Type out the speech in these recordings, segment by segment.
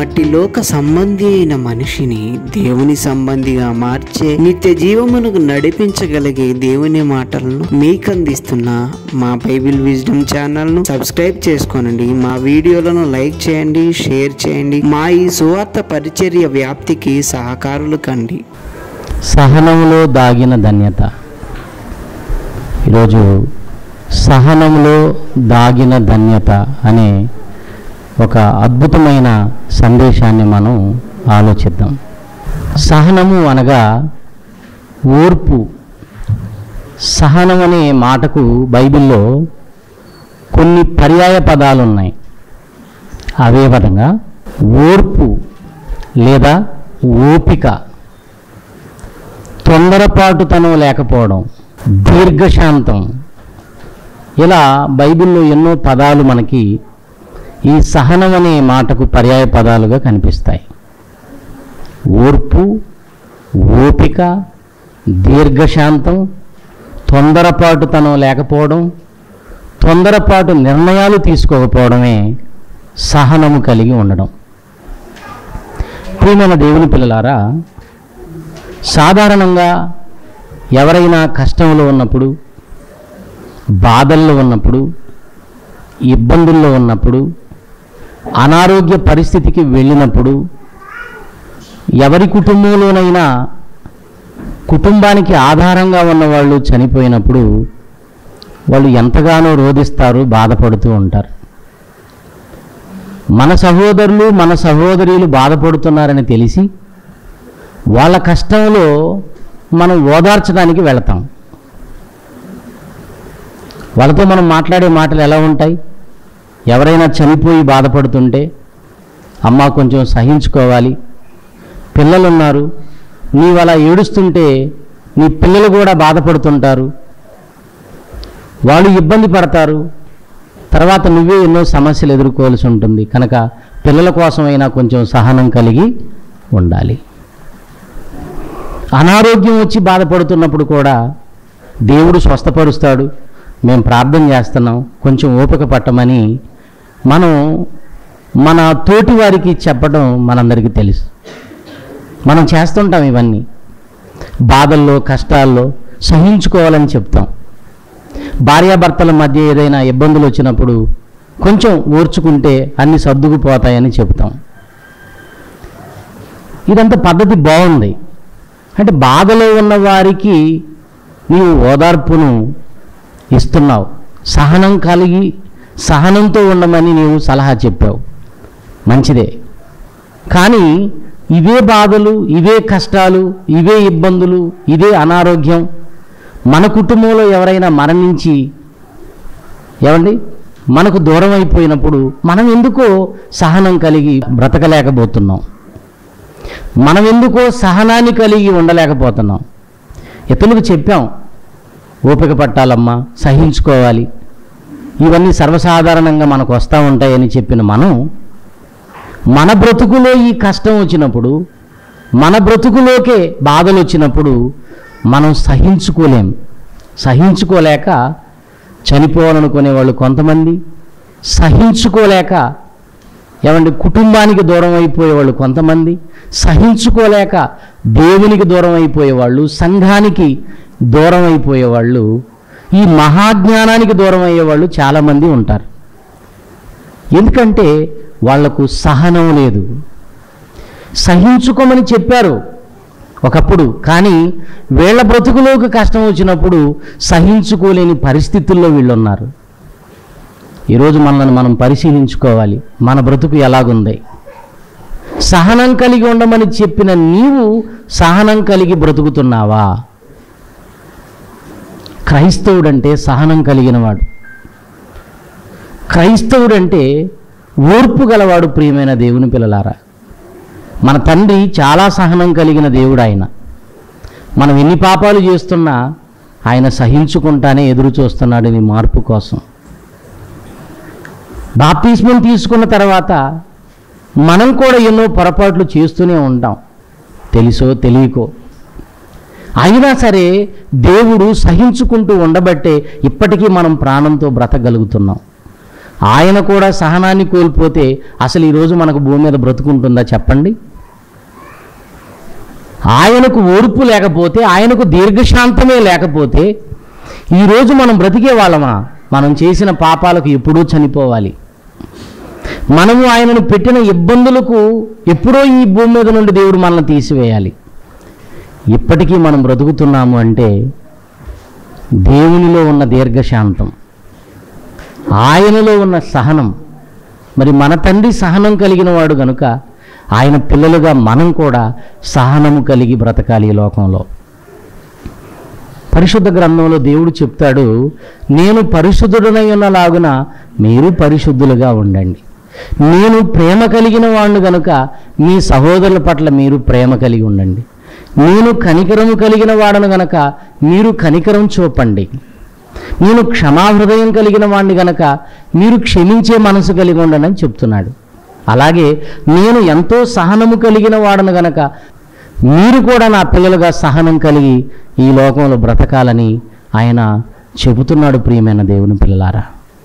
అట్టి లోక సంబంధి అయిన మనిషిని దేవుని సంబంధిగా మార్చే నిత్య జీవమునకు నడిపించగలిగే దేవుని మాటలను మీకు అందిస్తున్న మా బైబిల్ విజ్డమ్ ఛానల్ ను సబ్స్క్రైబ్ చేసుకోనండి మా వీడియోలను లైక్ చేయండి షేర్ చేయండి మా ఈ సువార్త పరిచర్య వ్యాప్తికి సహకారులు కండి సహనంలో దాగిన ధన్యత ఈరోజు సహనంలో దాగిన ధన్యత అనే ఒక అద్భుతమైన సందేశాన్ని మనం ఆలోచిద్దాం సహనము అనగా ఓర్పు సహనం అనే మాటకు బైబిల్లో కొన్ని పర్యాయ పదాలు ఉన్నాయి అవే విధంగా ఓర్పు లేదా ఓపిక తొందరపాటుతనం లేకపోవడం దీర్ఘశాంతం ఇలా బైబిల్లో ఎన్నో పదాలు మనకి ఈ సహనం అనే మాటకు పర్యాయ పదాలుగా కనిపిస్తాయి ఓర్పు ఓపిక దీర్ఘశాంతం తొందరపాటుతనం లేకపోవడం తొందరపాటు నిర్ణయాలు తీసుకోకపోవడమే సహనము కలిగి ఉండడం ప్రియమైన దేవుని పిల్లలారా సాధారణంగా ఎవరైనా కష్టంలో ఉన్నప్పుడు బాధల్లో ఉన్నప్పుడు ఇబ్బందుల్లో ఉన్నప్పుడు అనారోగ్య పరిస్థితికి వెళ్ళినప్పుడు ఎవరి కుటుంబంలోనైనా కుటుంబానికి ఆధారంగా ఉన్నవాళ్ళు చనిపోయినప్పుడు వాళ్ళు ఎంతగానో రోధిస్తారు బాధపడుతూ ఉంటారు మన సహోదరులు మన సహోదరులు బాధపడుతున్నారని తెలిసి వాళ్ళ కష్టంలో మనం ఓదార్చడానికి వెళతాం వాళ్ళతో మనం మాట్లాడే మాటలు ఎలా ఉంటాయి ఎవరైనా చనిపోయి బాధపడుతుంటే అమ్మ కొంచెం సహించుకోవాలి పిల్లలు ఉన్నారు నీవు అలా ఏడుస్తుంటే నీ పిల్లలు కూడా బాధపడుతుంటారు వాళ్ళు ఇబ్బంది పడతారు తర్వాత నువ్వే ఎన్నో సమస్యలు ఎదుర్కోవాల్సి ఉంటుంది కనుక పిల్లల కోసమైనా కొంచెం సహనం కలిగి ఉండాలి అనారోగ్యం వచ్చి బాధపడుతున్నప్పుడు కూడా దేవుడు స్వస్థపరుస్తాడు మేము ప్రార్థన చేస్తున్నాం కొంచెం ఓపిక పట్టమని మనం మన తోటి వారికి చెప్పడం మనందరికీ తెలుసు మనం చేస్తుంటాం ఇవన్నీ బాధల్లో కష్టాల్లో సహించుకోవాలని చెప్తాం భార్యాభర్తల మధ్య ఏదైనా ఇబ్బందులు వచ్చినప్పుడు కొంచెం ఓర్చుకుంటే అన్ని సర్దుకుపోతాయని చెప్తాం ఇదంతా పద్ధతి బాగుంది అంటే బాధలో ఉన్న వారికి నీవు ఓదార్పును ఇస్తున్నావు సహనం కలిగి సహనంతో ఉండమని నీవు సలహా చెప్పావు మంచిదే కానీ ఇవే బాధలు ఇవే కష్టాలు ఇవే ఇబ్బందులు ఇదే అనారోగ్యం మన కుటుంబంలో ఎవరైనా మరణించి ఏమండి మనకు దూరం అయిపోయినప్పుడు మనం ఎందుకో సహనం కలిగి బ్రతకలేకపోతున్నాం మనం ఎందుకో సహనాన్ని కలిగి ఉండలేకపోతున్నాం ఇతరులకు చెప్పాం ఓపిక పట్టాలమ్మా సహించుకోవాలి ఇవన్నీ సర్వసాధారణంగా మనకు వస్తూ ఉంటాయని చెప్పిన మనం మన బ్రతుకులో ఈ కష్టం వచ్చినప్పుడు మన బ్రతుకులోకే బాధలు వచ్చినప్పుడు మనం సహించుకోలేం సహించుకోలేక చనిపోవాలనుకునే వాళ్ళు కొంతమంది సహించుకోలేక ఏమండి కుటుంబానికి దూరం అయిపోయేవాళ్ళు కొంతమంది సహించుకోలేక దేవునికి దూరం అయిపోయేవాళ్ళు సంఘానికి దూరం అయిపోయేవాళ్ళు ఈ మహాజ్ఞానానికి దూరం అయ్యేవాళ్ళు చాలామంది ఉంటారు ఎందుకంటే వాళ్లకు సహనం లేదు సహించుకోమని చెప్పారు ఒకప్పుడు కానీ వీళ్ళ బ్రతుకులోకి కష్టం వచ్చినప్పుడు సహించుకోలేని పరిస్థితుల్లో వీళ్ళు ఉన్నారు ఈరోజు మనల్ని మనం పరిశీలించుకోవాలి మన బ్రతుకు ఎలాగుంది సహనం కలిగి ఉండమని చెప్పిన నీవు సహనం కలిగి బ్రతుకుతున్నావా క్రైస్తవుడంటే సహనం కలిగినవాడు క్రైస్తవుడంటే ఓర్పు గలవాడు ప్రియమైన దేవుని పిల్లలారా మన తండ్రి చాలా సహనం కలిగిన దేవుడు ఆయన మనం ఎన్ని పాపాలు చేస్తున్నా ఆయన సహించుకుంటానే ఎదురు చూస్తున్నాడు నీ మార్పు కోసం బాప్తిస్మం తీసుకున్న తర్వాత మనం కూడా ఎన్నో పొరపాట్లు చేస్తూనే ఉంటాం తెలుసో తెలియకో అయినా సరే దేవుడు సహించుకుంటూ ఉండబట్టే ఇప్పటికీ మనం ప్రాణంతో బ్రతకగలుగుతున్నాం ఆయన కూడా సహనాన్ని కోల్పోతే అసలు ఈరోజు మనకు భూమి మీద బ్రతుకుంటుందా చెప్పండి ఆయనకు ఓర్పు లేకపోతే ఆయనకు దీర్ఘశాంతమే లేకపోతే ఈరోజు మనం బ్రతికే వాళ్ళమా మనం చేసిన పాపాలకు ఎప్పుడూ చనిపోవాలి మనము ఆయనను పెట్టిన ఇబ్బందులకు ఎప్పుడో ఈ భూమి మీద నుండి దేవుడు మనల్ని తీసివేయాలి ఇప్పటికీ మనం బ్రతుకుతున్నాము అంటే దేవునిలో ఉన్న దీర్ఘశాంతం ఆయనలో ఉన్న సహనం మరి మన తండ్రి సహనం కలిగిన వాడు గనుక ఆయన పిల్లలుగా మనం కూడా సహనము కలిగి బ్రతకాలి ఈ లోకంలో పరిశుద్ధ గ్రంథంలో దేవుడు చెప్తాడు నేను పరిశుద్ధుడనై ఉన్నలాగున మీరు పరిశుద్ధులుగా ఉండండి నేను ప్రేమ కలిగిన వాడిని గనుక మీ సహోదరుల పట్ల మీరు ప్రేమ కలిగి ఉండండి నేను కనికరము కలిగిన వాడను గనక మీరు కనికరం చూపండి నేను క్షమాహృదయం కలిగిన వాడిని గనక మీరు క్షమించే మనసు కలిగి ఉండండి అని చెప్తున్నాడు అలాగే నేను ఎంతో సహనము కలిగిన వాడను గనక మీరు కూడా నా పిల్లలుగా సహనం కలిగి ఈ లోకంలో బ్రతకాలని ఆయన చెబుతున్నాడు ప్రియమైన దేవుని పిల్లలారా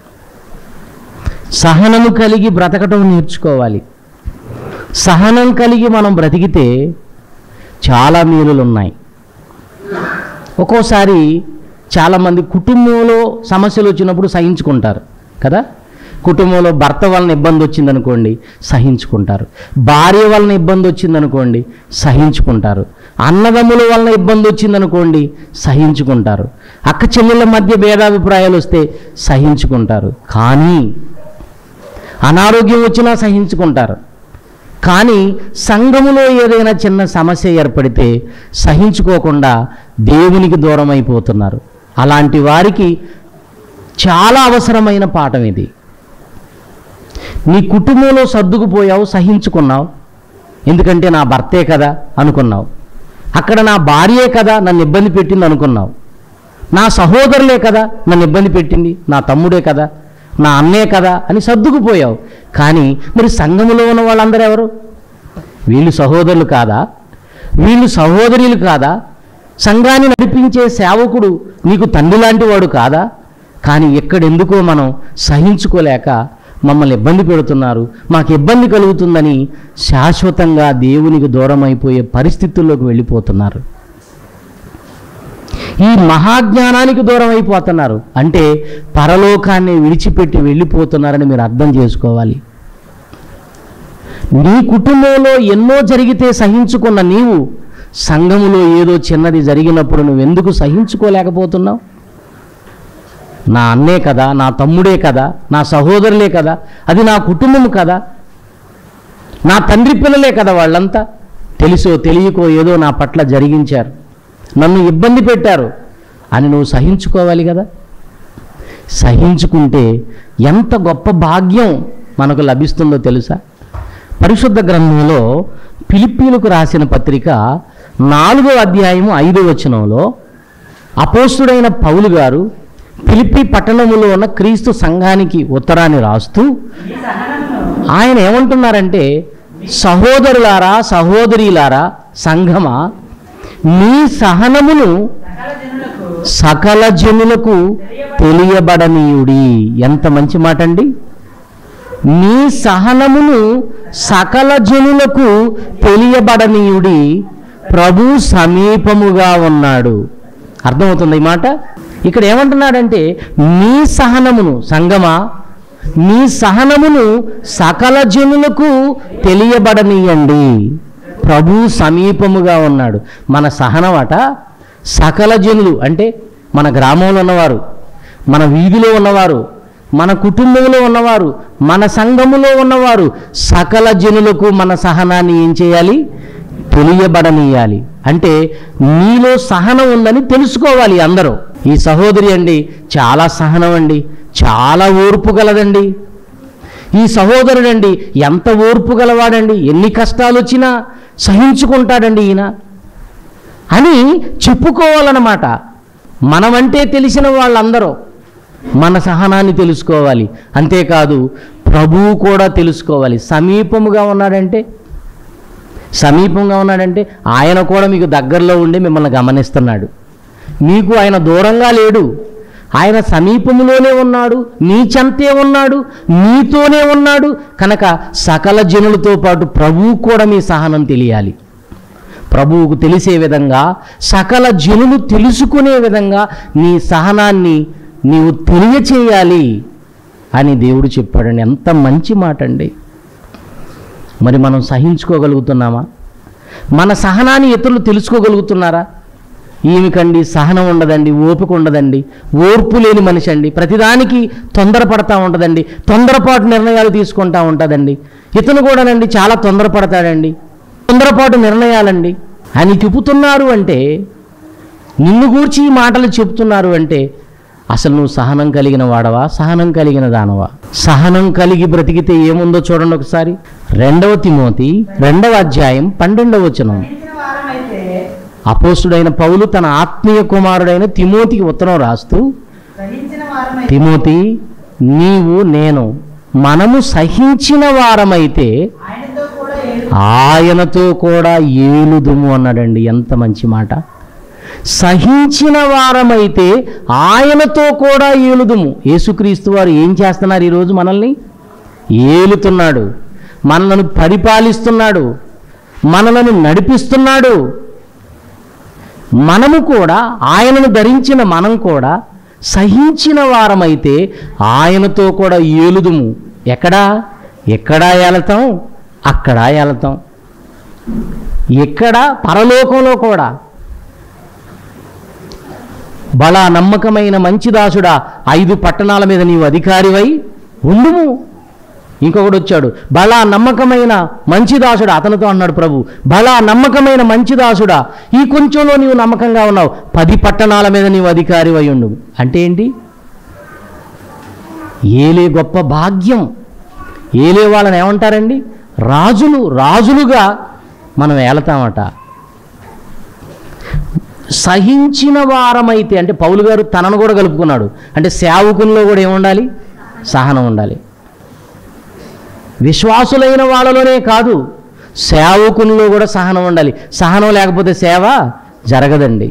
సహనము కలిగి బ్రతకటం నేర్చుకోవాలి సహనం కలిగి మనం బ్రతికితే చాలా మేలులు ఉన్నాయి ఒక్కోసారి చాలామంది కుటుంబంలో సమస్యలు వచ్చినప్పుడు సహించుకుంటారు కదా కుటుంబంలో భర్త వలన ఇబ్బంది వచ్చిందనుకోండి సహించుకుంటారు భార్య వలన ఇబ్బంది వచ్చిందనుకోండి సహించుకుంటారు అన్నదమ్ముల వలన ఇబ్బంది వచ్చిందనుకోండి సహించుకుంటారు అక్క చెల్లెల మధ్య భేదాభిప్రాయాలు వస్తే సహించుకుంటారు కానీ అనారోగ్యం వచ్చినా సహించుకుంటారు కానీ సంఘములో ఏదైనా చిన్న సమస్య ఏర్పడితే సహించుకోకుండా దేవునికి దూరం అయిపోతున్నారు అలాంటి వారికి చాలా అవసరమైన పాఠం ఇది నీ కుటుంబంలో సర్దుకుపోయావు సహించుకున్నావు ఎందుకంటే నా భర్తే కదా అనుకున్నావు అక్కడ నా భార్యే కదా నన్ను ఇబ్బంది పెట్టింది అనుకున్నావు నా సహోదరులే కదా నన్ను ఇబ్బంది పెట్టింది నా తమ్ముడే కదా నా అన్నే కదా అని సర్దుకుపోయావు కానీ మరి సంఘములో ఉన్న వాళ్ళందరూ ఎవరు వీళ్ళు సహోదరులు కాదా వీళ్ళు సహోదరులు కాదా సంఘాన్ని నడిపించే సేవకుడు నీకు తండ్రి లాంటి వాడు కాదా కానీ ఎక్కడెందుకో మనం సహించుకోలేక మమ్మల్ని ఇబ్బంది పెడుతున్నారు మాకు ఇబ్బంది కలుగుతుందని శాశ్వతంగా దేవునికి దూరం అయిపోయే పరిస్థితుల్లోకి వెళ్ళిపోతున్నారు ఈ మహాజ్ఞానానికి దూరం అయిపోతున్నారు అంటే పరలోకాన్ని విడిచిపెట్టి వెళ్ళిపోతున్నారని మీరు అర్థం చేసుకోవాలి నీ కుటుంబంలో ఎన్నో జరిగితే సహించుకున్న నీవు సంఘములో ఏదో చిన్నది జరిగినప్పుడు నువ్వెందుకు సహించుకోలేకపోతున్నావు నా అన్నే కదా నా తమ్ముడే కదా నా సహోదరులే కదా అది నా కుటుంబం కదా నా తండ్రి పిల్లలే కదా వాళ్ళంతా తెలుసో తెలియకో ఏదో నా పట్ల జరిగించారు నన్ను ఇబ్బంది పెట్టారు అని నువ్వు సహించుకోవాలి కదా సహించుకుంటే ఎంత గొప్ప భాగ్యం మనకు లభిస్తుందో తెలుసా పరిశుద్ధ గ్రంథంలో పిలిప్పీలకు రాసిన పత్రిక నాలుగో అధ్యాయము ఐదో వచనంలో అపోస్తుడైన పౌలు గారు పిలిపి పట్టణములో ఉన్న క్రీస్తు సంఘానికి ఉత్తరాన్ని రాస్తూ ఆయన ఏమంటున్నారంటే సహోదరులారా సహోదరీలారా సంఘమా మీ సహనమును సకల జనులకు తెలియబడనీయుడి ఎంత మంచి మాట అండి మీ సహనమును సకల జనులకు తెలియబడనీయుడి ప్రభు సమీపముగా ఉన్నాడు అర్థమవుతుంది ఈ మాట ఇక్కడ ఏమంటున్నాడంటే మీ సహనమును సంగమా మీ సహనమును సకల జనులకు తెలియబడనీయండి ప్రభు సమీపముగా ఉన్నాడు మన సహనమట సకల జనులు అంటే మన గ్రామంలో ఉన్నవారు మన వీధిలో ఉన్నవారు మన కుటుంబంలో ఉన్నవారు మన సంఘములో ఉన్నవారు సకల జనులకు మన సహనాన్ని ఏం చేయాలి తెలియబడనీయాలి అంటే నీలో సహనం ఉందని తెలుసుకోవాలి అందరూ ఈ సహోదరి అండి చాలా సహనం అండి చాలా ఓర్పు గలదండి ఈ సహోదరుడండి ఎంత ఓర్పు గలవాడండి ఎన్ని కష్టాలు వచ్చినా సహించుకుంటాడండి ఈయన అని చెప్పుకోవాలన్నమాట మనమంటే తెలిసిన వాళ్ళందరూ మన సహనాన్ని తెలుసుకోవాలి అంతేకాదు ప్రభువు కూడా తెలుసుకోవాలి సమీపముగా ఉన్నాడంటే సమీపంగా ఉన్నాడంటే ఆయన కూడా మీకు దగ్గరలో ఉండి మిమ్మల్ని గమనిస్తున్నాడు మీకు ఆయన దూరంగా లేడు ఆయన సమీపంలోనే ఉన్నాడు నీ చెంతే ఉన్నాడు నీతోనే ఉన్నాడు కనుక సకల జనులతో పాటు ప్రభువు కూడా మీ సహనం తెలియాలి ప్రభువుకు తెలిసే విధంగా సకల జనులు తెలుసుకునే విధంగా నీ సహనాన్ని నీవు తెలియచేయాలి అని దేవుడు చెప్పాడండి ఎంత మంచి మాట అండి మరి మనం సహించుకోగలుగుతున్నామా మన సహనాన్ని ఇతరులు తెలుసుకోగలుగుతున్నారా ఈమెకండి సహనం ఉండదండి ఓపిక ఉండదండి ఓర్పు లేని మనిషి అండి ప్రతిదానికి తొందరపడతా ఉంటుందండి తొందరపాటు నిర్ణయాలు తీసుకుంటా ఉంటుందండి ఇతను కూడానండి చాలా తొందరపడతాడండి తొందరపాటు నిర్ణయాలండి అని చెబుతున్నారు అంటే నిన్ను గూర్చి ఈ మాటలు చెప్తున్నారు అంటే అసలు నువ్వు సహనం కలిగిన వాడవా సహనం కలిగిన దానవా సహనం కలిగి బ్రతికితే ఏముందో చూడండి ఒకసారి రెండవ తిమోతి రెండవ అధ్యాయం పన్నెండవ వచనం గ్రహించిన వారమైతే అపోస్తుడైన పౌలు తన ఆత్మీయ కుమారుడైన తిమోతికి ఉత్తరం రాస్తూ గ్రహించిన వారమైతే తిమోతి నీవు నేను మనము సహించిన వారమైతే ఆయనతో కూడా ఏడు ఆయనతో కూడా ఏలుదుము అన్నాడండి ఎంత మంచి మాట సహించిన వారమైతే ఆయనతో కూడా ఏలుదుము యేసుక్రీస్తు వారు ఏం చేస్తున్నారు ఈరోజు మనల్ని ఏలుతున్నాడు మనలను పరిపాలిస్తున్నాడు మనలను నడిపిస్తున్నాడు మనము కూడా ఆయనను ధరించిన మనం కూడా సహించిన వారమైతే ఆయనతో కూడా ఏలుదుము ఎక్కడా ఎక్కడా ఏలతాం అక్కడా ఏలతాం ఎక్కడ పరలోకంలో కూడా బలా నమ్మకమైన మంచి దాసుడా ఐదు పట్టణాల మీద నీవు అధికారివై ఉండుము ఇంకొకడు వచ్చాడు బలా నమ్మకమైన మంచి దాసుడా అతనితో అన్నాడు ప్రభు బలా నమ్మకమైన మంచి దాసుడా ఈ కొంచెంలో నీవు నమ్మకంగా ఉన్నావు పది పట్టణాల మీద నీవు అధికారివై ఉండు అంటే ఏంటి ఏలే గొప్ప భాగ్యం ఏలే వాళ్ళని ఏమంటారండి రాజులు రాజులుగా మనం ఏలతామట సహించిన వారమైతే అంటే పౌలు గారు తనను కూడా కలుపుకున్నాడు అంటే సేవకుల్లో కూడా ఏముండాలి సహనం ఉండాలి విశ్వాసులైన వాళ్ళలోనే కాదు సేవకుల్లో కూడా సహనం ఉండాలి సహనం లేకపోతే సేవ జరగదండి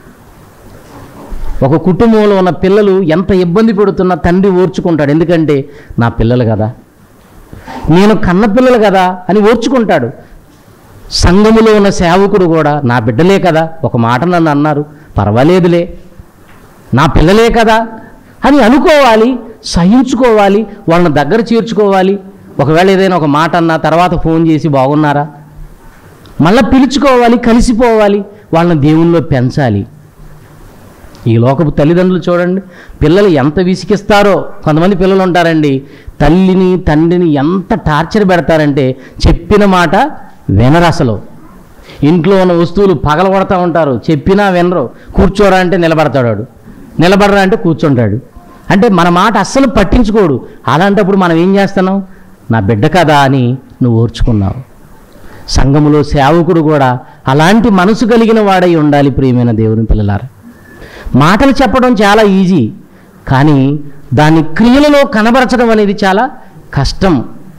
ఒక కుటుంబంలో ఉన్న పిల్లలు ఎంత ఇబ్బంది పెడుతున్నా తండ్రి ఓర్చుకుంటాడు ఎందుకంటే నా పిల్లలు కదా నేను కన్న పిల్లలు కదా అని ఓర్చుకుంటాడు సంఘములో ఉన్న సేవకుడు కూడా నా బిడ్డలే కదా ఒక మాట నన్ను అన్నారు పర్వాలేదులే నా పిల్లలే కదా అని అనుకోవాలి సహించుకోవాలి వాళ్ళని దగ్గర చేర్చుకోవాలి ఒకవేళ ఏదైనా ఒక మాట అన్నా తర్వాత ఫోన్ చేసి బాగున్నారా మళ్ళీ పిలుచుకోవాలి కలిసిపోవాలి వాళ్ళని దేవుల్లో పెంచాలి ఈ లోకపు తల్లిదండ్రులు చూడండి పిల్లలు ఎంత విసిగిస్తారో కొంతమంది పిల్లలు ఉంటారండి తల్లిని తండ్రిని ఎంత టార్చర్ పెడతారంటే చెప్పిన మాట వినరు అసలు ఇంట్లో ఉన్న వస్తువులు పగలగొడతా ఉంటారు చెప్పినా వినరు కూర్చోరా అంటే నిలబడతాడు వాడు నిలబడరా అంటే కూర్చుంటాడు అంటే మన మాట అస్సలు పట్టించుకోడు అలాంటప్పుడు మనం ఏం చేస్తున్నాం నా బిడ్డ కదా అని నువ్వు ఓర్చుకున్నావు సంఘములో సేవకుడు కూడా అలాంటి మనసు కలిగిన వాడై ఉండాలి ప్రియమైన దేవుని పిల్లలారా మాటలు చెప్పడం చాలా ఈజీ కానీ దాన్ని క్రియలలో కనబరచడం అనేది చాలా కష్టం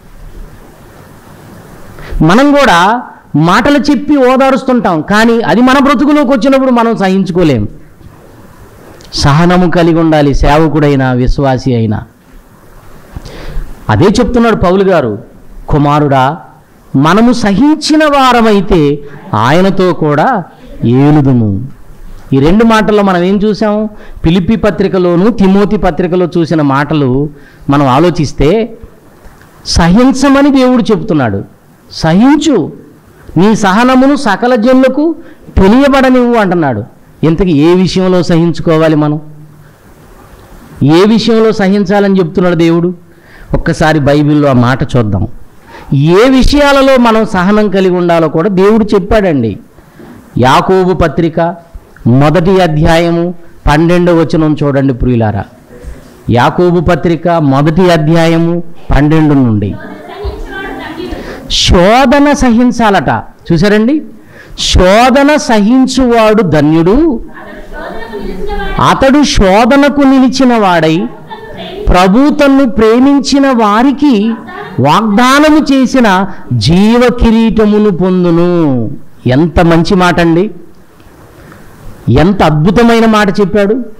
మనం కూడా మాటలు చెప్పి ఓదారుస్తుంటాం కానీ అది మన బ్రతుకులోకి వచ్చినప్పుడు మనం సహించుకోలేం సహనము కలిగి ఉండాలి సేవకుడైనా విశ్వాసి అయినా అదే చెప్తున్నాడు పౌలు గారు కుమారుడా మనము సహించిన వారమైతే ఆయనతో కూడా ఏలుదుము ఈ రెండు మాటల్లో మనం ఏం చూసాం పిలిపి పత్రికలోను తిమోతి పత్రికలో చూసిన మాటలు మనం ఆలోచిస్తే సహించమని దేవుడు చెప్తున్నాడు సహించు నీ సహనమును సకల జనులకు తెలియబడనివ్వు అంటున్నాడు ఇంతకీ ఏ విషయంలో సహించుకోవాలి మనం ఏ విషయంలో సహించాలని చెప్తున్నాడు దేవుడు ఒక్కసారి బైబిల్లో ఆ మాట చూద్దాం ఏ విషయాలలో మనం సహనం కలిగి ఉండాలో కూడా దేవుడు చెప్పాడండి యాకోబు పత్రిక మొదటి అధ్యాయము పన్నెండవ వచనం చూడండి ప్రియులారా యాకోబు పత్రిక మొదటి అధ్యాయము పన్నెండు నుండి శోధన సహించాలట చూసారండి శోధన సహించువాడు ధన్యుడు అతడు శోధనకు నిలిచిన వాడై ప్రభు తన్ను ప్రేమించిన వారికి వాగ్దానము చేసిన జీవ కిరీటమును పొందును ఎంత మంచి మాట అండి ఎంత అద్భుతమైన మాట చెప్పాడు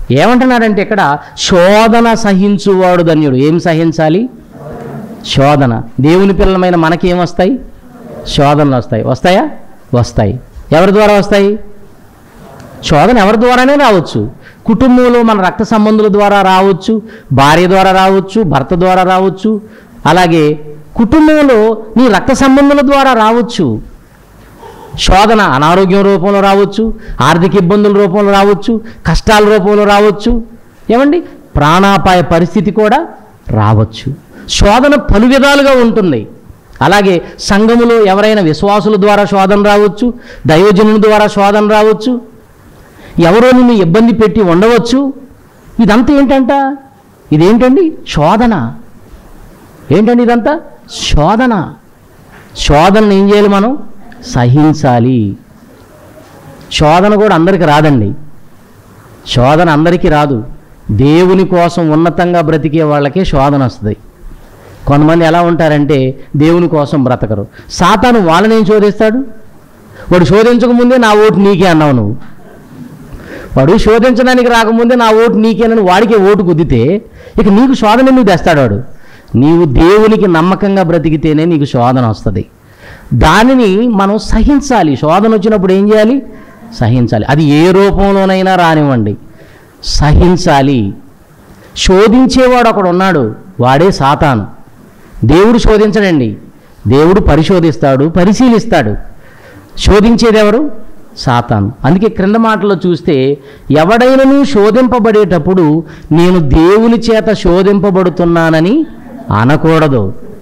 ఏమంటున్నాడంటే ఇక్కడ శోధన సహించువాడు ధన్యుడు ఏం సహించాలి శోధన దేవుని పిల్లలమైన మనకేమొస్తాయి శోధనలు వస్తాయి వస్తాయా వస్తాయి ఎవరి ద్వారా వస్తాయి శోధన ఎవరి ద్వారానే రావచ్చు కుటుంబంలో మన రక్త సంబంధుల ద్వారా రావచ్చు భార్య ద్వారా రావచ్చు భర్త ద్వారా రావచ్చు అలాగే కుటుంబంలో నీ రక్త సంబంధుల ద్వారా రావచ్చు శోధన అనారోగ్యం రూపంలో రావచ్చు ఆర్థిక ఇబ్బందుల రూపంలో రావచ్చు కష్టాల రూపంలో రావచ్చు ఏమండి ప్రాణాపాయ పరిస్థితి కూడా రావచ్చు శోధన పలు విధాలుగా ఉంటుంది అలాగే సంఘములో ఎవరైనా విశ్వాసుల ద్వారా శోధన రావచ్చు దైవజనుల ద్వారా శోధన రావచ్చు ఎవరో నిన్ను ఇబ్బంది పెట్టి ఉండవచ్చు ఇదంతా ఏంటంట ఇదేంటండి శోధన ఏంటండి ఇదంతా శోధన శోధనను ఏం చేయాలి మనం సహించాలి శోధన కూడా అందరికి రాదండి శోధన అందరికీ రాదు దేవుని కోసం ఉన్నతంగా బ్రతికే వాళ్ళకే శోధన వస్తుంది కొంతమంది ఎలా ఉంటారంటే దేవుని కోసం బ్రతకరు సాతాను వాళ్ళని ఏం శోధిస్తాడు వాడు శోధించకముందే నా ఓటు నీకే అన్నావు నువ్వు వాడు శోధించడానికి రాకముందే నా ఓటు నీకేనని వాడికే ఓటు కుదితే ఇక నీకు శోధన ఎందుకు తెస్తాడు వాడు నీవు దేవునికి నమ్మకంగా బ్రతికితేనే నీకు శోధన వస్తుంది దానిని మనం సహించాలి శోధన వచ్చినప్పుడు ఏం చేయాలి సహించాలి అది ఏ రూపంలోనైనా రానివ్వండి సహించాలి శోధించేవాడు ఒకడు ఉన్నాడు వాడే సాతాను దేవుడు శోధించడండి దేవుడు పరిశోధిస్తాడు పరిశీలిస్తాడు శోధించేది ఎవరు సాతాను అందుకే క్రింద మాటలో చూస్తే ఎవడైనను శోధింపబడేటప్పుడు నేను దేవుని చేత శోధింపబడుతున్నానని అనకూడదు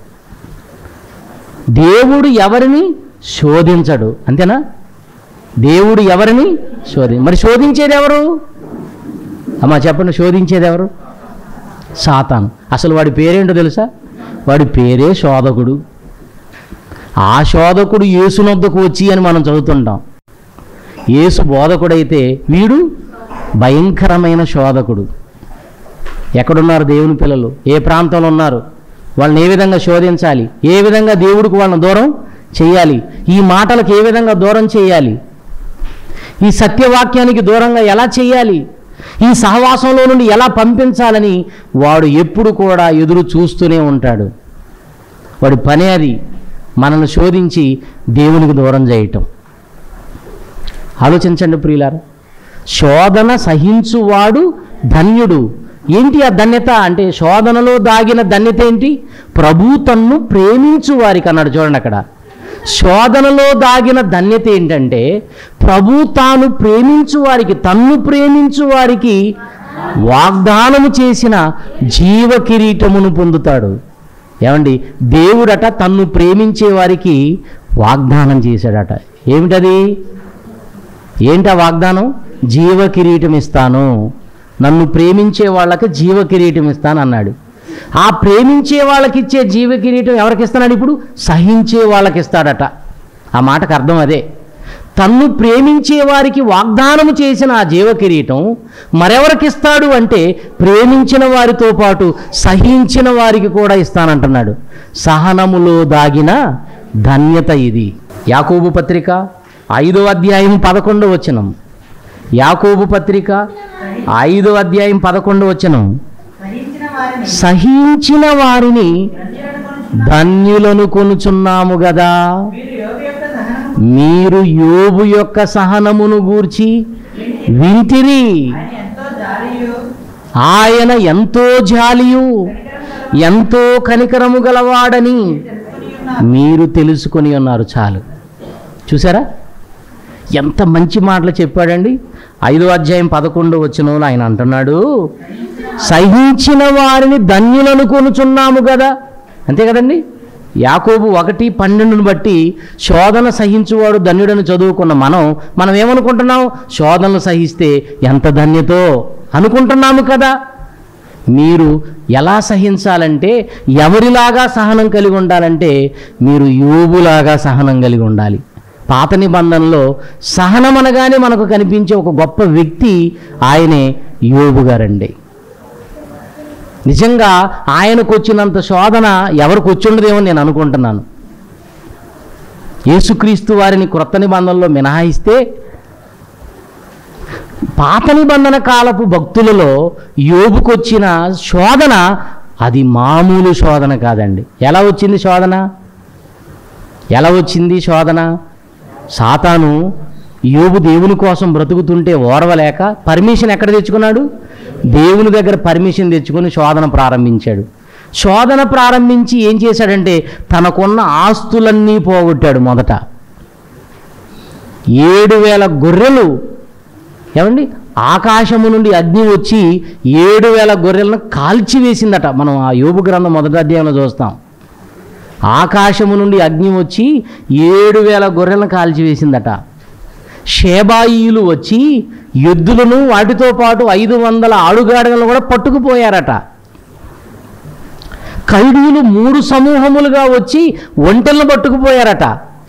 దేవుడు ఎవరిని శోధించడు అంతేనా దేవుడు ఎవరిని శోధి మరి శోధించేది ఎవరు అమ్మా చెప్పండి శోధించేది ఎవరు సాతాను అసలు వాడి పేరేంటో తెలుసా వాడి పేరే శోధకుడు ఆ శోధకుడు యేసునొద్దకు వచ్చి అని మనం చదువుతుంటాం యేసు బోధకుడైతే వీడు భయంకరమైన శోధకుడు ఎక్కడున్నారు దేవుని పిల్లలు ఏ ప్రాంతంలో ఉన్నారు వాళ్ళని ఏ విధంగా శోధించాలి ఏ విధంగా దేవుడికి వాళ్ళని దూరం చేయాలి ఈ మాటలకు ఏ విధంగా దూరం చేయాలి ఈ సత్యవాక్యానికి దూరంగా ఎలా చేయాలి ఈ సహవాసంలో నుండి ఎలా పంపించాలని వాడు ఎప్పుడు కూడా ఎదురు చూస్తూనే ఉంటాడు వాడి పనే అది మనల్ని శోధించి దేవునికి దూరం చేయటం ఆలోచించండి ప్రియులారా శోధన సహించువాడు ధన్యుడు ఏంటి ఆ ధన్యత అంటే శోధనలో దాగిన ధన్యత ఏంటి ప్రభు తన్ను ప్రేమించు వారికి అన్నాడు చూడండి అక్కడ శోధనలో దాగిన ధన్యత ఏంటంటే ప్రభు తాను ప్రేమించు వారికి తన్ను ప్రేమించు వారికి వాగ్దానము చేసిన జీవ కిరీటమును పొందుతాడు ఏమండి దేవుడట తన్ను ప్రేమించే వారికి వాగ్దానం చేశాడట ఏమిటది ఏంటి ఆ వాగ్దానం జీవ కిరీటం ఇస్తాను నన్ను ప్రేమించే వాళ్ళకి జీవ కిరీటం ఇస్తాను అన్నాడు ఆ ప్రేమించే వాళ్ళకి ఇచ్చే జీవ కిరీటం ఎవరికి ఇస్తున్నాడు ఇప్పుడు సహించే వాళ్ళకి ఇస్తాడట ఆ మాటకు అర్థం అదే తన్ను ప్రేమించే వారికి వాగ్దానము చేసిన ఆ జీవ కిరీటం మరెవరికి ఇస్తాడు అంటే ప్రేమించిన వారితో పాటు సహించిన వారికి కూడా ఇస్తానంటున్నాడు సహనములో దాగిన ధన్యత ఇది యాకోబు పత్రిక ఐదో అధ్యాయం పదకొండు వచనం యాకోబు పత్రిక ఐదో అధ్యాయం పదకొండు వచనం సహించిన వారిని సహించిన వారిని ధన్యులను ధన్యులను కొనుచున్నాము గదా మీరు యోగ యొక్క సహనం మీరు యోబు యొక్క సహనమును గూర్చి వింటిరి ఆయన ఎంతో జాలియు ఆయన ఎంతో జాలియు ఎంతో కనికరము గలవాడని తెలుసుకుని ఉన్నారు మీరు తెలుసుకొని ఉన్నారు చాలు చూసారా ఎంత మంచి మాటలు చెప్పాడండి ఐదో అధ్యాయం పదకొండు వచ్చిన ఆయన అంటున్నాడు సహించిన వారిని ధన్యులను కొనుచున్నాము కదా అంతే కదండి యాకోబు ఒకటి పన్నెండును బట్టి శోధన సహించువాడు ధన్యుడని చదువుకున్న మనం మనం ఏమనుకుంటున్నాం శోధనలు సహిస్తే ఎంత ధన్యతో అనుకుంటున్నాము కదా మీరు ఎలా సహించాలంటే ఎవరిలాగా సహనం కలిగి ఉండాలంటే మీరు యోబులాగా సహనం కలిగి ఉండాలి పాత నిబంధనలో సహనం అనగానే మనకు కనిపించే ఒక గొప్ప వ్యక్తి ఆయనే యోబు గారండి నిజంగా ఆయనకు వచ్చినంత శోధన ఎవరికి వచ్చిండదేమో నేను అనుకుంటున్నాను యేసుక్రీస్తు వారిని క్రొత్త నిబంధనలో మినహాయిస్తే పాత నిబంధన కాలపు భక్తులలో యోబుకొచ్చిన శోధన అది మామూలు శోధన కాదండి ఎలా వచ్చింది శోధన ఎలా వచ్చింది శోధన సాతాను యోబు దేవుని కోసం బ్రతుకుతుంటే ఓర్వలేక పర్మిషన్ ఎక్కడ తెచ్చుకున్నాడు దేవుని దగ్గర పర్మిషన్ తెచ్చుకొని శోధన ప్రారంభించాడు శోధన ప్రారంభించి ఏం చేశాడంటే తనకున్న ఆస్తులన్నీ పోగొట్టాడు మొదట ఏడు వేల గొర్రెలు ఏమండి ఆకాశము నుండి అగ్ని వచ్చి ఏడు వేల గొర్రెలను కాల్చివేసిందట మనం ఆ యోబు గ్రంథం మొదటి అధ్యాయంలో చూస్తాం ఆకాశము నుండి అగ్ని వచ్చి ఏడు వేల గొర్రెలను కాల్చివేసిందట షేబాయిలు వచ్చి ఎద్దులను వాటితో పాటు ఐదు వందల ఆడుగాడలను కూడా పట్టుకుపోయారట కైడీలు మూడు సమూహములుగా వచ్చి ఒంటెలను పట్టుకుపోయారట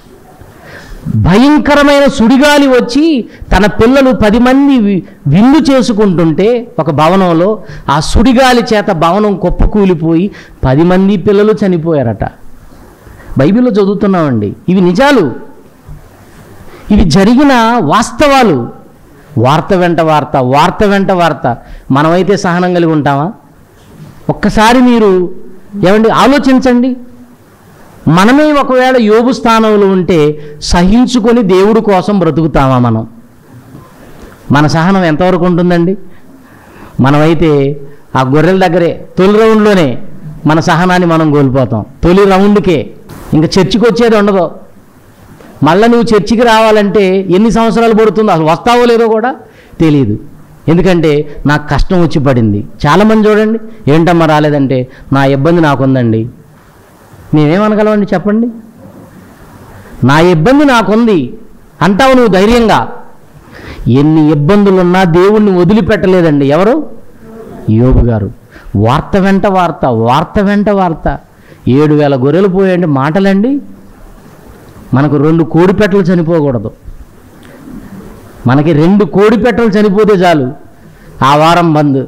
భయంకరమైన సుడిగాలి వచ్చి తన పిల్లలు పది మంది వి- విందు చేసుకుంటుంటే ఒక భవనంలో ఆ సుడిగాలి చేత భవనం కుప్పకూలిపోయి పది మంది పిల్లలు చనిపోయారట బైబిల్లో చదువుతున్నామండి ఇవి నిజాలు ఇవి జరిగిన వాస్తవాలు వార్త వెంట వార్త వార్త వెంట వార్త మనమైతే సహనం కలిగి ఉంటామా ఒక్కసారి మీరు ఏమండి ఆలోచించండి మనమే ఒకవేళ యోగు స్థానంలో ఉంటే సహించుకొని దేవుడి కోసం బ్రతుకుతామా మనం మన సహనం ఎంతవరకు ఉంటుందండి మనమైతే ఆ గొర్రెల దగ్గరే తొలి రౌండ్లోనే మన సహనాన్ని మనం కోల్పోతాం తొలి రౌండ్కే ఇంకా చర్చికి వచ్చేది ఉండదు మళ్ళీ నువ్వు చర్చికి రావాలంటే ఎన్ని సంవత్సరాలు పడుతుందో అసలు వస్తావో లేదో కూడా తెలియదు ఎందుకంటే నాకు కష్టం వచ్చి పడింది చాలామంది చూడండి ఏంటమ్మా రాలేదంటే నా ఇబ్బంది నాకుందండి మేమేమనగలమండి చెప్పండి నా ఇబ్బంది నాకుంది అంటావు నువ్వు ధైర్యంగా ఎన్ని ఇబ్బందులున్నా దేవుణ్ణి వదిలిపెట్టలేదండి ఎవరు యోబు గారు వార్త వెంట వార్త వార్త వెంట వార్త ఏడు వేల గొర్రెలు పోయండి మాటలండి మనకు రెండు కోడిపెట్టలు చనిపోకూడదు మనకి రెండు కోడిపెట్టలు చనిపోతే చాలు ఆ వారం బంద్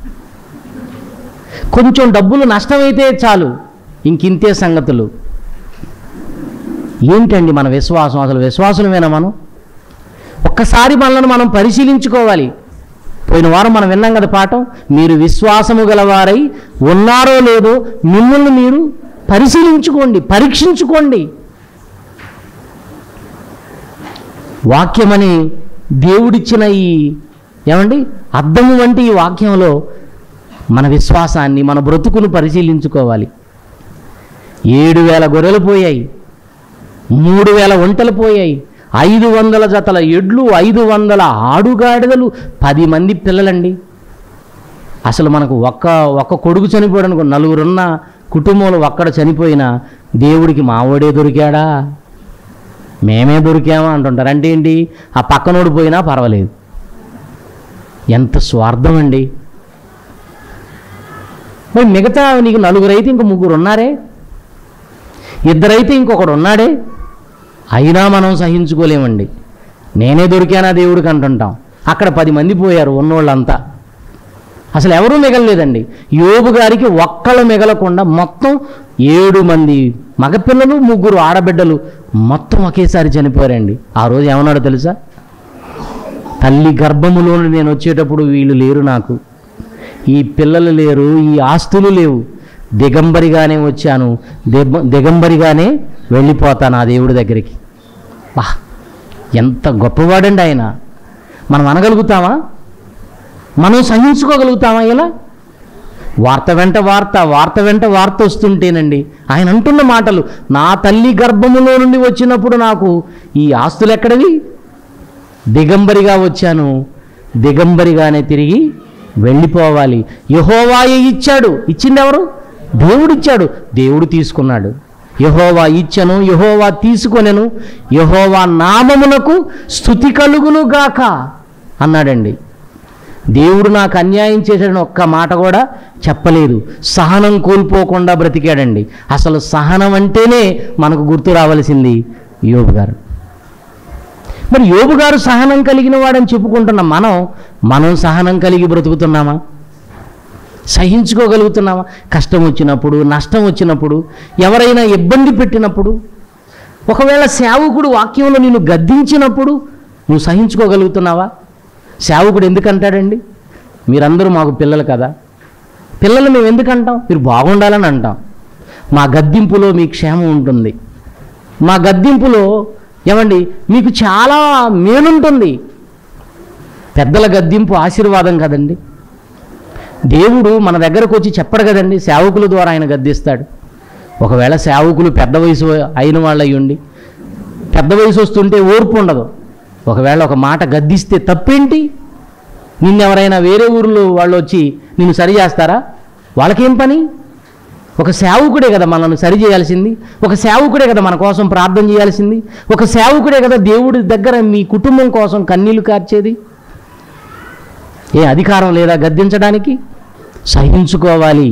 కొంచెం డబ్బులు నష్టమైతే చాలు ఇంకింతే సంగతులు ఏంటండి మన విశ్వాసం అసలు విశ్వాసులమేనా మనం ఒక్కసారి మనల్ని మనం పరిశీలించుకోవాలి పోయిన వారం మనం విన్నాం కదా పాఠం మీరు విశ్వాసము గలవారై ఉన్నారో లేదో మిమ్మల్ని మీరు పరిశీలించుకోండి పరీక్షించుకోండి వాక్యమని దేవుడిచ్చిన ఈ ఏమండి అర్థము వంటి ఈ వాక్యంలో మన విశ్వాసాన్ని మన బ్రతుకును పరిశీలించుకోవాలి ఏడు వేల గొర్రెలు పోయాయి మూడు వేల ఒంటలు పోయాయి ఐదు వందల జతల ఎడ్లు ఐదు వందల ఆడుగాడిదలు పది మంది పిల్లలండి అసలు మనకు ఒక్క ఒక్క కొడుకు చనిపోయాడు అనుకో నలుగురున్న కుటుంబంలో ఒక్కడ చనిపోయినా దేవుడికి మావోడే దొరికాడా మేమే దొరికామా అంటుంటారు అంటే ఏంటి ఆ పక్కనోడు పోయినా పర్వాలేదు ఎంత స్వార్థం అండి మరి మిగతా నీకు నలుగురు అయితే ఇంక ముగ్గురు ఉన్నారే ఇద్దరైతే ఇంకొకడు ఉన్నాడే అయినా మనం సహించుకోలేమండి నేనే దొరికానా దేవుడికి అంటుంటాం అక్కడ పది మంది పోయారు ఉన్నోళ్ళంతా అసలు ఎవరూ మిగలలేదండి యోబు గారికి ఒక్కళ్ళు మిగలకుండా మొత్తం ఏడు మంది మగపిల్లలు ముగ్గురు ఆడబిడ్డలు మొత్తం ఒకేసారి చనిపోయారండి ఆ రోజు ఏమన్నాడో తెలుసా తల్లి గర్భములో నుండి నేను వచ్చేటప్పుడు వీళ్ళు లేరు నాకు ఈ పిల్లలు లేరు ఈ ఆస్తులు లేవు దిగంబరిగానే వచ్చాను దిగ- దిగంబరిగానే వెళ్ళిపోతాను ఆ దేవుడి దగ్గరికి వా ఎంత గొప్పవాడండి ఆయన మనం అనగలుగుతామా మనం సహించుకోగలుగుతామా ఇలా వార్త వెంట వార్త వార్త వెంట వార్త వస్తుంటేనండి ఆయన అంటున్న మాటలు నా తల్లి గర్భములో నుండి వచ్చినప్పుడు నాకు ఈ ఆస్తులు ఎక్కడవి దిగంబరిగా వచ్చాను దిగంబరిగానే తిరిగి వెళ్ళిపోవాలి యహోవాయే ఇచ్చాడు ఇచ్చింది ఎవరు దేవుడు ఇచ్చాడు దేవుడు తీసుకున్నాడు యహోవా ఇచ్చను యహోవా తీసుకొనెను యహోవా నామమునకు స్థుతి కలుగును గాక అన్నాడండి దేవుడు నాకు అన్యాయం చేశాడని ఒక్క మాట కూడా చెప్పలేదు సహనం కోల్పోకుండా బ్రతికాడండి అసలు సహనం అంటేనే మనకు గుర్తు రావలసింది యోబు గారు మరి యోబు గారు సహనం కలిగిన వాడని చెప్పుకుంటున్న మనం మనం సహనం కలిగి బ్రతుకుతున్నామా సహించుకోగలుగుతున్నామా కష్టం వచ్చినప్పుడు నష్టం వచ్చినప్పుడు ఎవరైనా ఇబ్బంది పెట్టినప్పుడు ఒకవేళ సేవకుడు వాక్యంలో నిన్ను గద్దించినప్పుడు నువ్వు సహించుకోగలుగుతున్నావా సేవకుడు ఎందుకు అంటాడండి మీరందరూ మాకు పిల్లలు కదా పిల్లలు మేము ఎందుకు అంటాం మీరు బాగుండాలని అంటాం మా గద్దింపులో మీ క్షేమం ఉంటుంది మా గద్దింపులో ఏమండి మీకు చాలా మేలుంటుంది పెద్దల గద్దింపు ఆశీర్వాదం కదండి దేవుడు మన దగ్గరకు వచ్చి చెప్పడు కదండి సేవకుల ద్వారా ఆయన గద్దిస్తాడు ఒకవేళ సేవకులు పెద్ద వయసు అయిన వాళ్ళు అయ్యుండి పెద్ద వయసు వస్తుంటే ఓర్పు ఉండదు ఒకవేళ ఒక మాట గద్దిస్తే తప్పేంటి నిన్నెవరైనా వేరే ఊరిలో వాళ్ళు వచ్చి నిన్ను సరి చేస్తారా వాళ్ళకేం పని ఒక సేవకుడే కదా మనల్ని సరి చేయాల్సింది ఒక సేవకుడే కదా మన కోసం ప్రార్థన చేయాల్సింది ఒక సేవకుడే కదా దేవుడి దగ్గర మీ కుటుంబం కోసం కన్నీళ్లు కార్చేది ఏ అధికారం లేదా గద్దించడానికి సహించుకోవాలి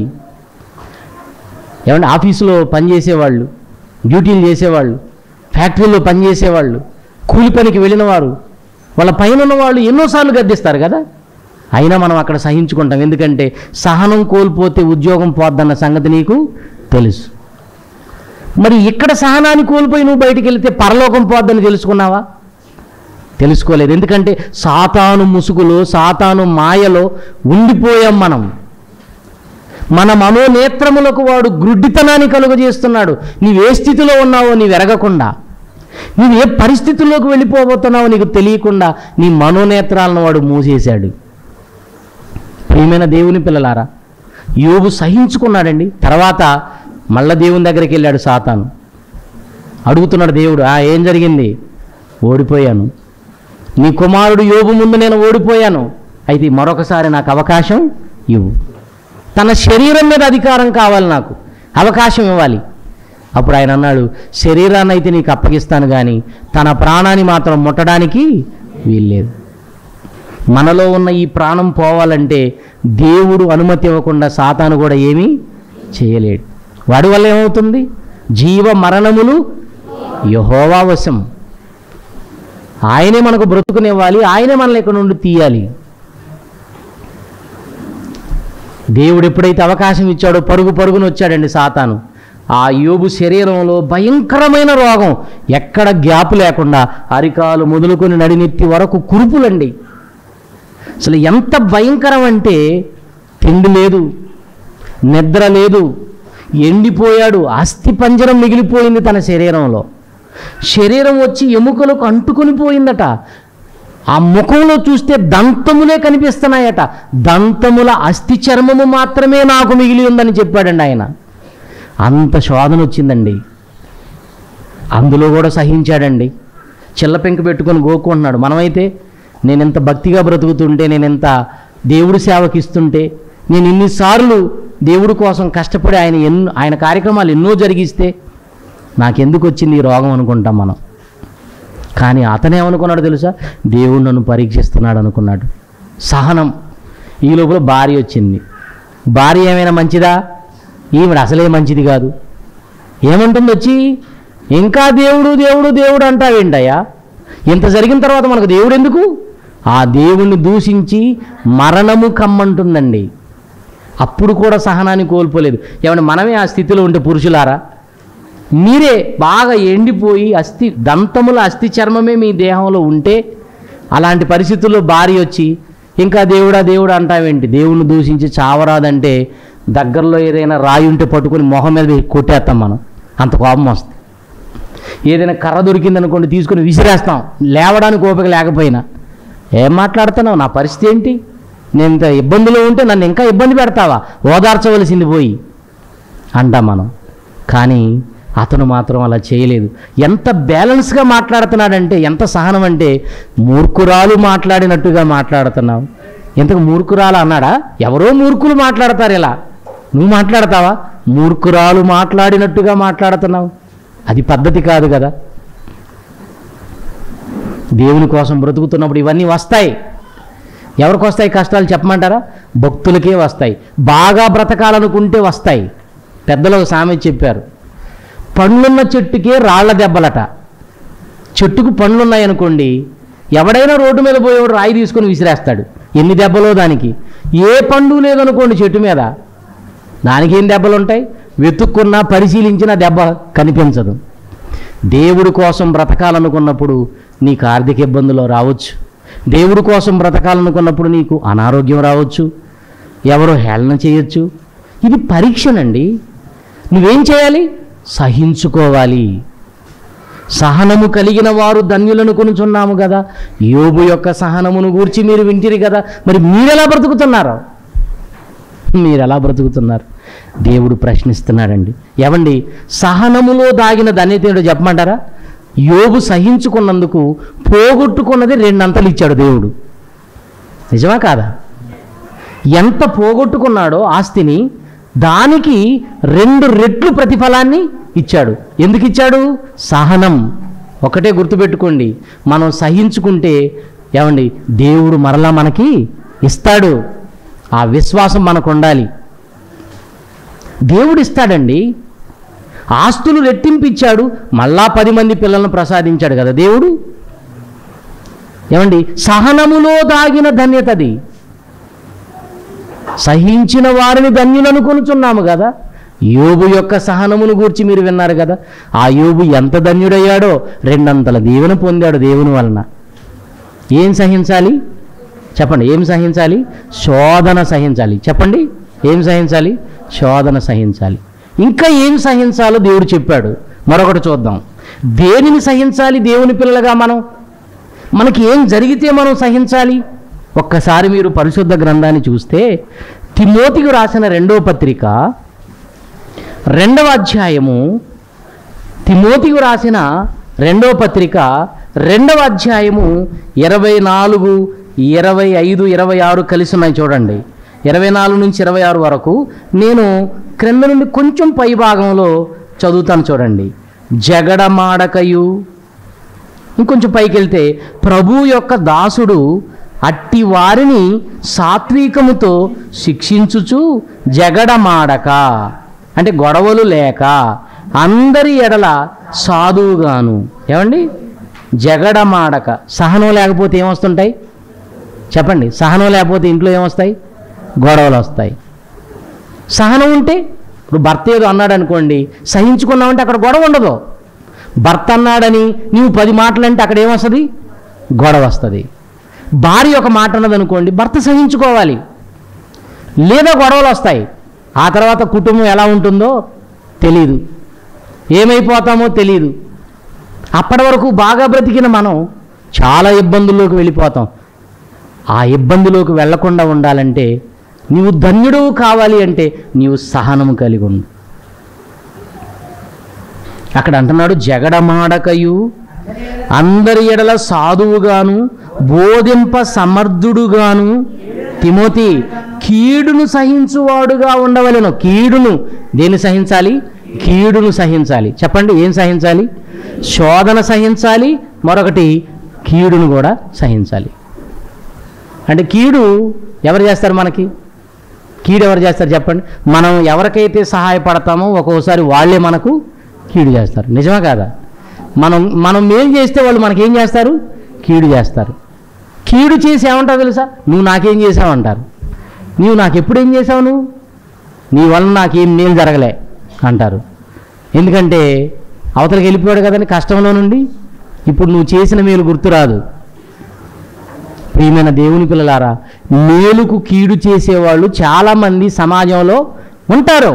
ఏమంటే ఆఫీసులో పనిచేసేవాళ్ళు డ్యూటీలు చేసేవాళ్ళు ఫ్యాక్టరీలో పనిచేసేవాళ్ళు కూలి పనికి వెళ్ళిన వారు వాళ్ళ పైన ఉన్న వాళ్ళు ఎన్నోసార్లు గద్దిస్తారు కదా అయినా మనం అక్కడ సహించుకుంటాం ఎందుకంటే సహనం కోల్పోతే ఉద్యోగం పోద్దన్న సంగతి నీకు తెలుసు మరి ఇక్కడ సహనాన్ని కోల్పోయి నువ్వు బయటికి వెళితే పరలోకం పోద్దని తెలుసుకున్నావా తెలుసుకోలేదు ఎందుకంటే సాతాను ముసుగులో సాతాను మాయలో ఉండిపోయాం మనం మన మనోనేత్రములకు వాడు గ్రుడ్డితనాన్ని కలుగజేస్తున్నాడు నీవే స్థితిలో ఉన్నావో నీవు ఎరగకుండా నీవు ఏ పరిస్థితుల్లోకి వెళ్ళిపోబోతున్నావో నీకు తెలియకుండా నీ మనోనేత్రాలను వాడు మూసేశాడు ప్రియమైన దేవుని పిల్లలారా యోబు సహించుకున్నాడండి తర్వాత మళ్ళా దేవుని దగ్గరికి వెళ్ళాడు సాతాను అడుగుతున్నాడు దేవుడు ఆ ఏం జరిగింది ఓడిపోయాను నీ కుమారుడు యోబు ముందు నేను ఓడిపోయాను అయితే మరొకసారి నాకు అవకాశం ఇవ్వు తన శరీరం మీద అధికారం కావాలి నాకు అవకాశం ఇవ్వాలి అప్పుడు ఆయన అన్నాడు శరీరాన్ని అయితే నీకు అప్పగిస్తాను కానీ తన ప్రాణాన్ని మాత్రం ముట్టడానికి వీల్లేదు మనలో ఉన్న ఈ ప్రాణం పోవాలంటే దేవుడు అనుమతి ఇవ్వకుండా సాతాను కూడా ఏమీ చేయలేడు వాడి వల్ల ఏమవుతుంది జీవ మరణములు యహోవా వశం ఆయనే మనకు బ్రతుకునివ్వాలి ఆయనే మనల్ని ఇక్కడ నుండి తీయాలి దేవుడు ఎప్పుడైతే అవకాశం ఇచ్చాడో పరుగు పరుగున వచ్చాడండి సాతాను ఆ యోబు శరీరంలో భయంకరమైన రోగం ఎక్కడ గ్యాప్ లేకుండా అరికాలు మొదలుకొని నడినెత్తి వరకు కురుపులండి అసలు ఎంత భయంకరం అంటే తిండి లేదు నిద్ర లేదు ఎండిపోయాడు అస్థి పంజరం మిగిలిపోయింది తన శరీరంలో శరీరం వచ్చి ఎముకలకు అంటుకొని పోయిందట ఆ ముఖంలో చూస్తే దంతములే కనిపిస్తున్నాయట దంతముల అస్థి చర్మము మాత్రమే నాకు మిగిలి ఉందని చెప్పాడండి ఆయన అంత శోధన వచ్చిందండి అందులో కూడా సహించాడండి చిల్ల పెంకు పెట్టుకొని గోక్కుంటున్నాడు మనమైతే నేను ఎంత భక్తిగా బ్రతుకుతుంటే నేను ఎంత దేవుడి సేవకి ఇస్తుంటే నేను ఇన్నిసార్లు దేవుడి కోసం కష్టపడి ఆయన ఎన్నో ఆయన కార్యక్రమాలు ఎన్నో జరిగిస్తే నాకెందుకు వచ్చింది ఈ రోగం అనుకుంటాం మనం కానీ అతనేమనుకున్నాడు తెలుసా దేవుడు నన్ను పరీక్షిస్తున్నాడు అనుకున్నాడు సహనం ఈ లోపల భార్య వచ్చింది భార్య ఏమైనా మంచిదా ఈవిడ అసలే మంచిది కాదు ఏమంటుంది వచ్చి ఇంకా దేవుడు దేవుడు దేవుడు అంటావేంటయ్యా ఇంత జరిగిన తర్వాత మనకు దేవుడు ఎందుకు ఆ దేవుణ్ణి దూషించి మరణము కమ్మంటుందండి అప్పుడు కూడా సహనాన్ని కోల్పోలేదు ఏమన్నా మనమే ఆ స్థితిలో ఉంటే పురుషులారా మీరే బాగా ఎండిపోయి అస్థి దంతముల అస్థి చర్మమే మీ దేహంలో ఉంటే అలాంటి పరిస్థితుల్లో భార్య వచ్చి ఇంకా దేవుడా దేవుడా అంటావేంటి దేవుణ్ణి దూషించి చావరాదంటే దగ్గరలో ఏదైనా రాయి ఉంటే పట్టుకొని మొహం మీద వేసి కొట్టేస్తాం మనం అంత కోపం వస్తుంది ఏదైనా కర్ర దొరికిందనుకోండి తీసుకొని విసిరేస్తాం లేవడానికి ఓపిక లేకపోయినా ఏం మాట్లాడుతున్నావు నా పరిస్థితి ఏంటి నేను ఇంత ఇబ్బందిలో ఉంటే నన్ను ఇంకా ఇబ్బంది పెడతావా ఓదార్చవలసింది పోయి అంటాం మనం కానీ అతను మాత్రం అలా చేయలేదు ఎంత బ్యాలెన్స్గా మాట్లాడుతున్నాడంటే ఎంత సహనం అంటే మూర్ఖురాలు మాట్లాడినట్టుగా మాట్లాడుతున్నావు ఇంతకు మూర్ఖురాలు అన్నాడా ఎవరో మూర్ఖులు మాట్లాడతారు ఇలా నువ్వు మాట్లాడతావా మూర్ఖురాలు మాట్లాడినట్టుగా మాట్లాడుతున్నావు అది పద్ధతి కాదు కదా దేవుని కోసం బ్రతుకుతున్నప్పుడు ఇవన్నీ వస్తాయి ఎవరికి వస్తాయి కష్టాలు చెప్పమంటారా భక్తులకే వస్తాయి బాగా బ్రతకాలనుకుంటే వస్తాయి పెద్దలు ఒక సామెత చెప్పారు పండ్లున్న చెట్టుకే రాళ్ల దెబ్బలట చెట్టుకు పండ్లున్నాయనుకోండి ఎవడైనా రోడ్డు మీద పోయేవాడు రాయి తీసుకొని విసిరేస్తాడు ఎన్ని దెబ్బలో దానికి ఏ పండు లేదనుకోండి చెట్టు మీద దానికి ఏం దెబ్బలు ఉంటాయి వెతుక్కున్నా పరిశీలించిన దెబ్బ కనిపించదు దేవుడి కోసం బ్రతకాలనుకున్నప్పుడు నీకు ఆర్థిక ఇబ్బందులు రావచ్చు దేవుడి కోసం బ్రతకాలనుకున్నప్పుడు నీకు అనారోగ్యం రావచ్చు ఎవరో హేళన చేయొచ్చు ఇది పరీక్షనండి నువ్వేం చేయాలి సహించుకోవాలి సహనము కలిగిన వారు ధన్యులను కొనుచున్నాము కదా యోబు యొక్క సహనమును గూర్చి మీరు వింటిరి కదా మరి మీరెలా బ్రతుకుతున్నారు మీరు ఎలా బ్రతుకుతున్నారు దేవుడు ప్రశ్నిస్తున్నాడండి ఏమండి సహనములో దాగిన ధన్యత ఏంటో చెప్పమంటారా యోబు సహించుకున్నందుకు పోగొట్టుకున్నది రెండంతలు ఇచ్చాడు దేవుడు నిజమా కాదా ఎంత పోగొట్టుకున్నాడో ఆస్తిని దానికి రెండు రెట్లు ప్రతిఫలాన్ని ఇచ్చాడు ఎందుకు ఇచ్చాడు సహనం ఒకటే గుర్తుపెట్టుకోండి మనం సహించుకుంటే ఏమండి దేవుడు మరలా మనకి ఇస్తాడు ఆ విశ్వాసం మనకు ఉండాలి దేవుడు ఇస్తాడండి ఆస్తులు రెట్టింపిచ్చాడు మళ్ళా పది మంది పిల్లలను ప్రసాదించాడు కదా దేవుడు ఏమండి సహనములో దాగిన ధన్యతది సహించిన వారిని ధన్యులను కొనుచున్నాము కదా యోబు యొక్క సహనమును గూర్చి మీరు విన్నారు కదా ఆ యోబు ఎంత ధన్యుడయ్యాడో రెండంతల దీవెన పొందాడు దేవుని వలన ఏం సహించాలి చెప్పండి ఏం సహించాలి శోధన సహించాలి చెప్పండి ఏం సహించాలి శోధన సహించాలి ఇంకా ఏం సహించాలో దేవుడు చెప్పాడు మరొకటి చూద్దాం దేనిని సహించాలి దేవుని పిల్లలుగా మనం మనకి ఏం జరిగితే మనం సహించాలి ఒక్కసారి మీరు పరిశుద్ధ గ్రంథాన్ని చూస్తే తిమోతికి రాసిన రెండో పత్రిక రెండవ అధ్యాయము తిమోతికి రాసిన రెండవ పత్రిక రెండవ అధ్యాయము ఇరవై నాలుగు ఇరవై ఐదు ఇరవై ఆరు కలిసి ఉన్నాయి చూడండి ఇరవై నాలుగు నుంచి ఇరవై ఆరు వరకు నేను క్రింద నుండి కొంచెం పై భాగంలో చదువుతాను చూడండి జగడమాడకయు ఇంకొంచెం పైకి వెళ్తే ప్రభు యొక్క దాసుడు అట్టి వారిని సాత్వికముతో శిక్షించుచు జగడమాడక అంటే గొడవలు లేక అందరి ఎడల సాధువుగాను ఏమండి జగడమాడక సహనం లేకపోతే ఏమొస్తుంటాయి చెప్పండి సహనం లేకపోతే ఇంట్లో ఏమొస్తాయి గొడవలు వస్తాయి సహనం ఉంటే ఇప్పుడు భర్త ఏదో అన్నాడు అనుకోండి సహించుకున్నామంటే అక్కడ గొడవ ఉండదు భర్త అన్నాడని నీవు పది మాటలంటే అక్కడ ఏమొస్తుంది గొడవ వస్తుంది భార్య ఒక మాట అన్నది అనుకోండి భర్త సహించుకోవాలి లేదా గొడవలు వస్తాయి ఆ తర్వాత కుటుంబం ఎలా ఉంటుందో తెలియదు ఏమైపోతామో తెలియదు అప్పటి వరకు బాగా బ్రతికిన మనం చాలా ఇబ్బందుల్లోకి వెళ్ళిపోతాం ఆ ఇబ్బందిలోకి వెళ్లకుండా ఉండాలంటే నీవు ధన్యుడు కావాలి అంటే నీవు సహనము కలిగి ఉండు అక్కడ అంటున్నాడు జగడమాడకయు అందరి ఎడల సాధువుగాను బోధింప సమర్థుడుగాను తిమోతి కీడును సహించువాడుగా ఉండవలెను కీడును దేన్ని సహించాలి కీడును సహించాలి చెప్పండి ఏం సహించాలి శోధన సహించాలి మరొకటి కీడును కూడా సహించాలి అంటే కీడు ఎవరు చేస్తారు మనకి కీడు ఎవరు చేస్తారు చెప్పండి మనం ఎవరికైతే సహాయపడతామో ఒక్కోసారి వాళ్ళే మనకు కీడు చేస్తారు నిజమా కాదా మనం మనం మేలు చేస్తే వాళ్ళు మనకేం చేస్తారు కీడు చేస్తారు కీడు చేసి ఏమంటారు తెలుసా నువ్వు నాకేం చేసావు అంటారు నీవు నాకు ఎప్పుడు ఏం చేసావు నువ్వు నీ వలన నాకేం మేలు జరగలే అంటారు ఎందుకంటే అవతలకి వెళ్ళిపోయాడు కదండి కష్టంలో నుండి ఇప్పుడు నువ్వు చేసిన మేలు గుర్తురాదు ప్రియమైన దేవుని పిల్లలారా మేలుకు కీడు చేసేవాళ్ళు చాలామంది సమాజంలో ఉంటారు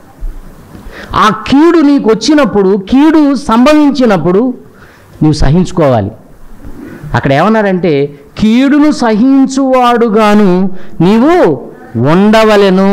ఆ కీడు నీకు వచ్చినప్పుడు కీడు సంభవించినప్పుడు నువ్వు సహించుకోవాలి అక్కడ ఏమన్నారంటే కీడును సహించువాడుగాను నీవు ఉండవలెను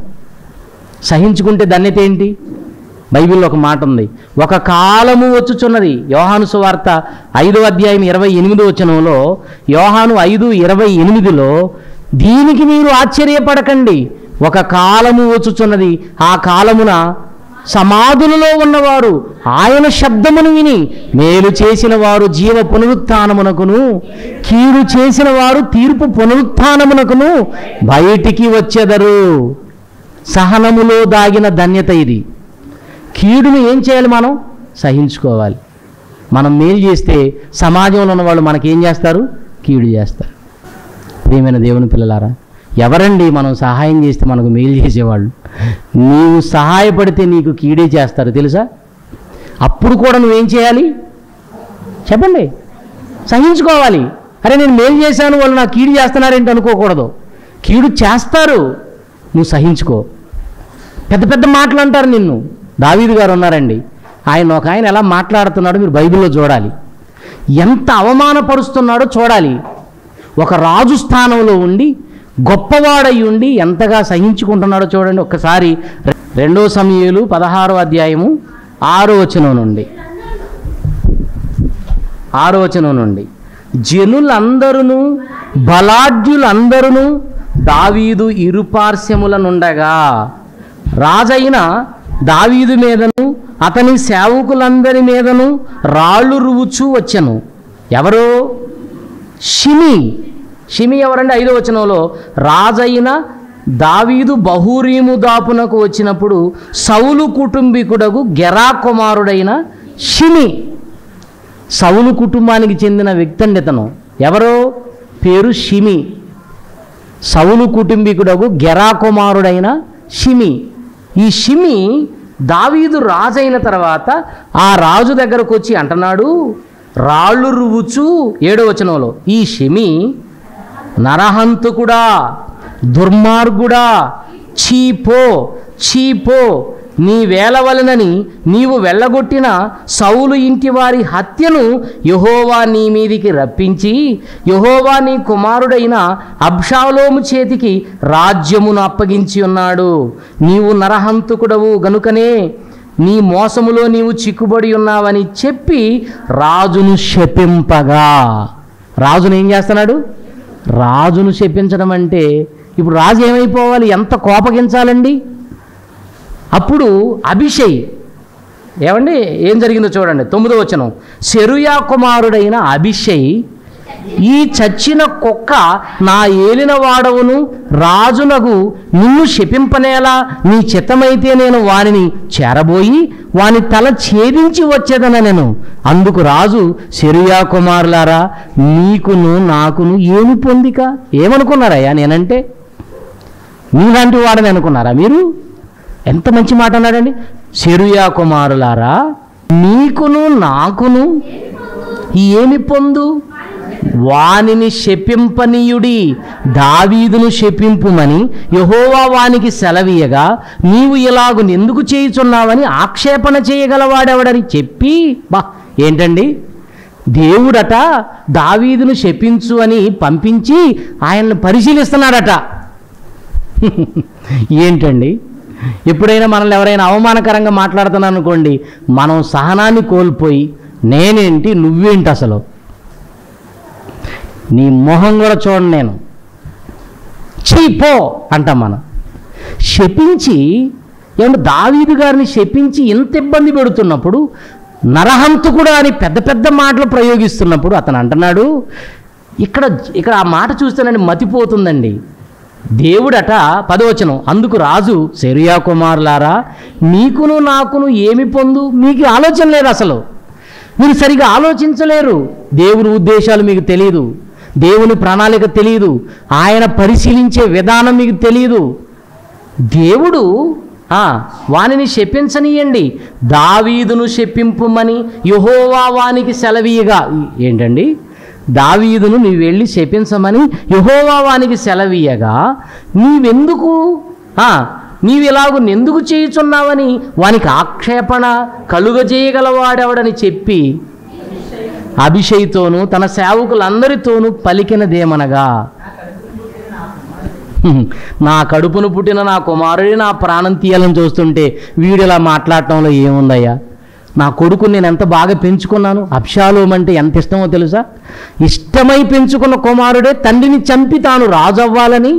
సహించుకుంటే ధన్యత ఏంటి బైబిల్లో ఒక మాట ఉంది ఒక కాలము వచ్చుచున్నది యోహాను సువార్త ఐదో అధ్యాయం ఇరవై ఎనిమిదో వచనంలో యోహాను ఐదు ఇరవై ఎనిమిదిలో దీనికి మీరు ఆశ్చర్యపడకండి ఒక కాలము వచ్చుచున్నది ఆ కాలమున సమాధులలో ఉన్నవారు ఆయన శబ్దమును విని మేలు చేసిన వారు జీవ పునరుత్నమునకును కీడు చేసిన వారు తీర్పు పునరుత్నమునకును బయటికి వచ్చెదరు సహనములో దాగిన ధన్యత ఇది కీడును ఏం చేయాలి మనం సహించుకోవాలి మనం మేలు చేస్తే సమాజంలో ఉన్న వాళ్ళు మనకి ఏం చేస్తారు కీడు చేస్తారు ప్రియమైన దేవుని పిల్లలారా ఎవరండి మనం సహాయం చేస్తే మనకు మేలు చేసేవాళ్ళు నీవు సహాయపడితే నీకు కీడే చేస్తారు తెలుసా అప్పుడు కూడా నువ్వేం చేయాలి చెప్పండి సహించుకోవాలి అరే నేను మేలు చేశాను వాళ్ళు నా కీడు చేస్తున్నారేంటి అనుకోకూడదు కీడు చేస్తారు నువ్వు సహించుకో పెద్ద పెద్ద మాటలు అంటారు నిన్ను దావీదు గారు ఉన్నారండి ఆయన ఒక ఆయన ఎలా మాట్లాడుతున్నాడో మీరు బైబిల్లో చూడాలి ఎంత అవమానపరుస్తున్నాడో చూడాలి ఒక రాజు స్థానంలో ఉండి గొప్పవాడై ఉండి ఎంతగా సహించుకుంటున్నాడో చూడండి ఒక్కసారి రె- రెండో సమయాలు పదహారో అధ్యాయము ఆరో వచనం నుండి ఆరో వచనం నుండి జనులందరూ బలాఢ్యులందరూ దావీదు ఇరుపార్శ్యముల నుండగా రాజైన దావీదు మీదను అతని సేవకులందరి మీదను రాళ్ళు రువుచూ వచ్చెను ఎవరు షిమి షిమి ఎవరంటే ఐదో వచనంలో రాజైన దావీదు బహూరీము దాపునకు వచ్చినప్పుడు సౌలు కుటుంబీకుడకు గెరా కుమారుడైన షిమి సౌలు కుటుంబానికి చెందిన వ్యక్తి అండి ఇతను ఎవరో పేరు షిమి సౌలు కుటుంబీకుడకు గెరా కుమారుడైన షిమి ఈ షిమి దావీదు రాజైన తర్వాత ఆ రాజు దగ్గరకు వచ్చి అంటున్నాడు రాళ్ళు రువ్వుచు ఏడో వచనంలో ఈ షిమి నరహంతకుడా దుర్మార్గుడా చీపో చీపో నీ వేలవలనని నీవు వెళ్ళగొట్టిన సౌలు ఇంటి వారి హత్యను యహోవా నీ మీదికి రప్పించి యహోవా నీ కుమారుడైన అబ్షాలోము చేతికి రాజ్యమును అప్పగించి ఉన్నాడు నీవు నరహంతకుడవు గనుకనే నీ మోసములో నీవు చిక్కుబడి ఉన్నావని చెప్పి రాజును శపింపగా రాజును ఏం చేస్తున్నాడు రాజును శపించడం అంటే ఇప్పుడు రాజు ఏమైపోవాలి ఎంత కోపగించాలండి అప్పుడు అభిషేక్ ఏమండి ఏం జరిగిందో చూడండి తొమ్మిదో వచనం శరుయా కుమారుడైన అభిషేక్ ఈ చచ్చిన కుక్క నా ఏలిన వాడవును రాజునకు నిన్ను శపింపనేలా నీ చిత్తమైతే నేను వానిని చేరబోయి వాని తల ఛేదించి వచ్చేదన నేను అందుకు రాజు శరుయా కుమారులారా నీకును నాకును ఏమి పొందిక ఏమనుకున్నారయ్యా నేనంటే మీలాంటి వాడని అనుకున్నారా మీరు ఎంత మంచి మాట అన్నాడండి శరుయా కుమారులారా నీకును నాకును ఏమి పొందు వానిని శపింపనీయుడి దావీదును శపింపుమని యహోవా వానికి సెలవీయగా నీవు ఇలాగు ఎందుకు చేయుచున్నావని ఆక్షేపణ చేయగలవాడెవడని చెప్పి బా ఏంటండి దేవుడట దావీదును శపించు అని పంపించి ఆయన్ని పరిశీలిస్తున్నాడట ఏంటండి ఎప్పుడైనా మనల్ని ఎవరైనా అవమానకరంగా మాట్లాడుతున్నాను అనుకోండి మనం సహనాన్ని కోల్పోయి నేనేంటి నువ్వేంటి అసలు నీ మొహం కూడా చూడండి నేను చీపో అంటాం మనం శపించి ఏమంటే దావీదు గారిని శపించి ఇంత ఇబ్బంది పెడుతున్నప్పుడు నరహంతకుడు అని పెద్ద పెద్ద మాటలు ప్రయోగిస్తున్నప్పుడు అతను అంటున్నాడు ఇక్కడ ఇక్కడ ఆ మాట చూస్తేనండి మతిపోతుందండి దేవుడట పదవచనం అందుకు రాజు శరియా కుమారులారా నీకును నాకును ఏమి పొందు మీకు ఆలోచన లేదు అసలు మీరు సరిగా ఆలోచించలేరు దేవుని ఉద్దేశాలు మీకు తెలియదు దేవుని ప్రణాళిక తెలియదు ఆయన పరిశీలించే విధానం మీకు తెలియదు దేవుడు ఆ, వానిని శపించనీయండి దావీదును శపింపుమని యహోవా వానికి సెలవీయగా ఏంటండి దావీదును నీవు వెళ్ళి శపించమని యహోవా వానికి సెలవీయగా నీవెందుకు ఆ, నీవిలాగు ఎందుకు చేయుచున్నావని వానికి ఆక్షేపణ కలుగజేయగలవాడెవడని చెప్పి అభిషేక్తోనూ తన సేవకులందరితోనూ పలికినదేమనగా హ్మ్. నా కడుపును పుట్టిన నా కుమారుడి నా ప్రాణం తీయాలని చూస్తుంటే వీడు ఇలా మాట్లాడటంలో ఏముందయ్యా నా కొడుకు నేను ఎంత బాగా పెంచుకున్నాను అప్షాలోం అంటే ఎంత ఇష్టమో తెలుసా ఇష్టమై పెంచుకున్న కుమారుడే తండ్రిని చంపి తాను రాజు అవ్వాలని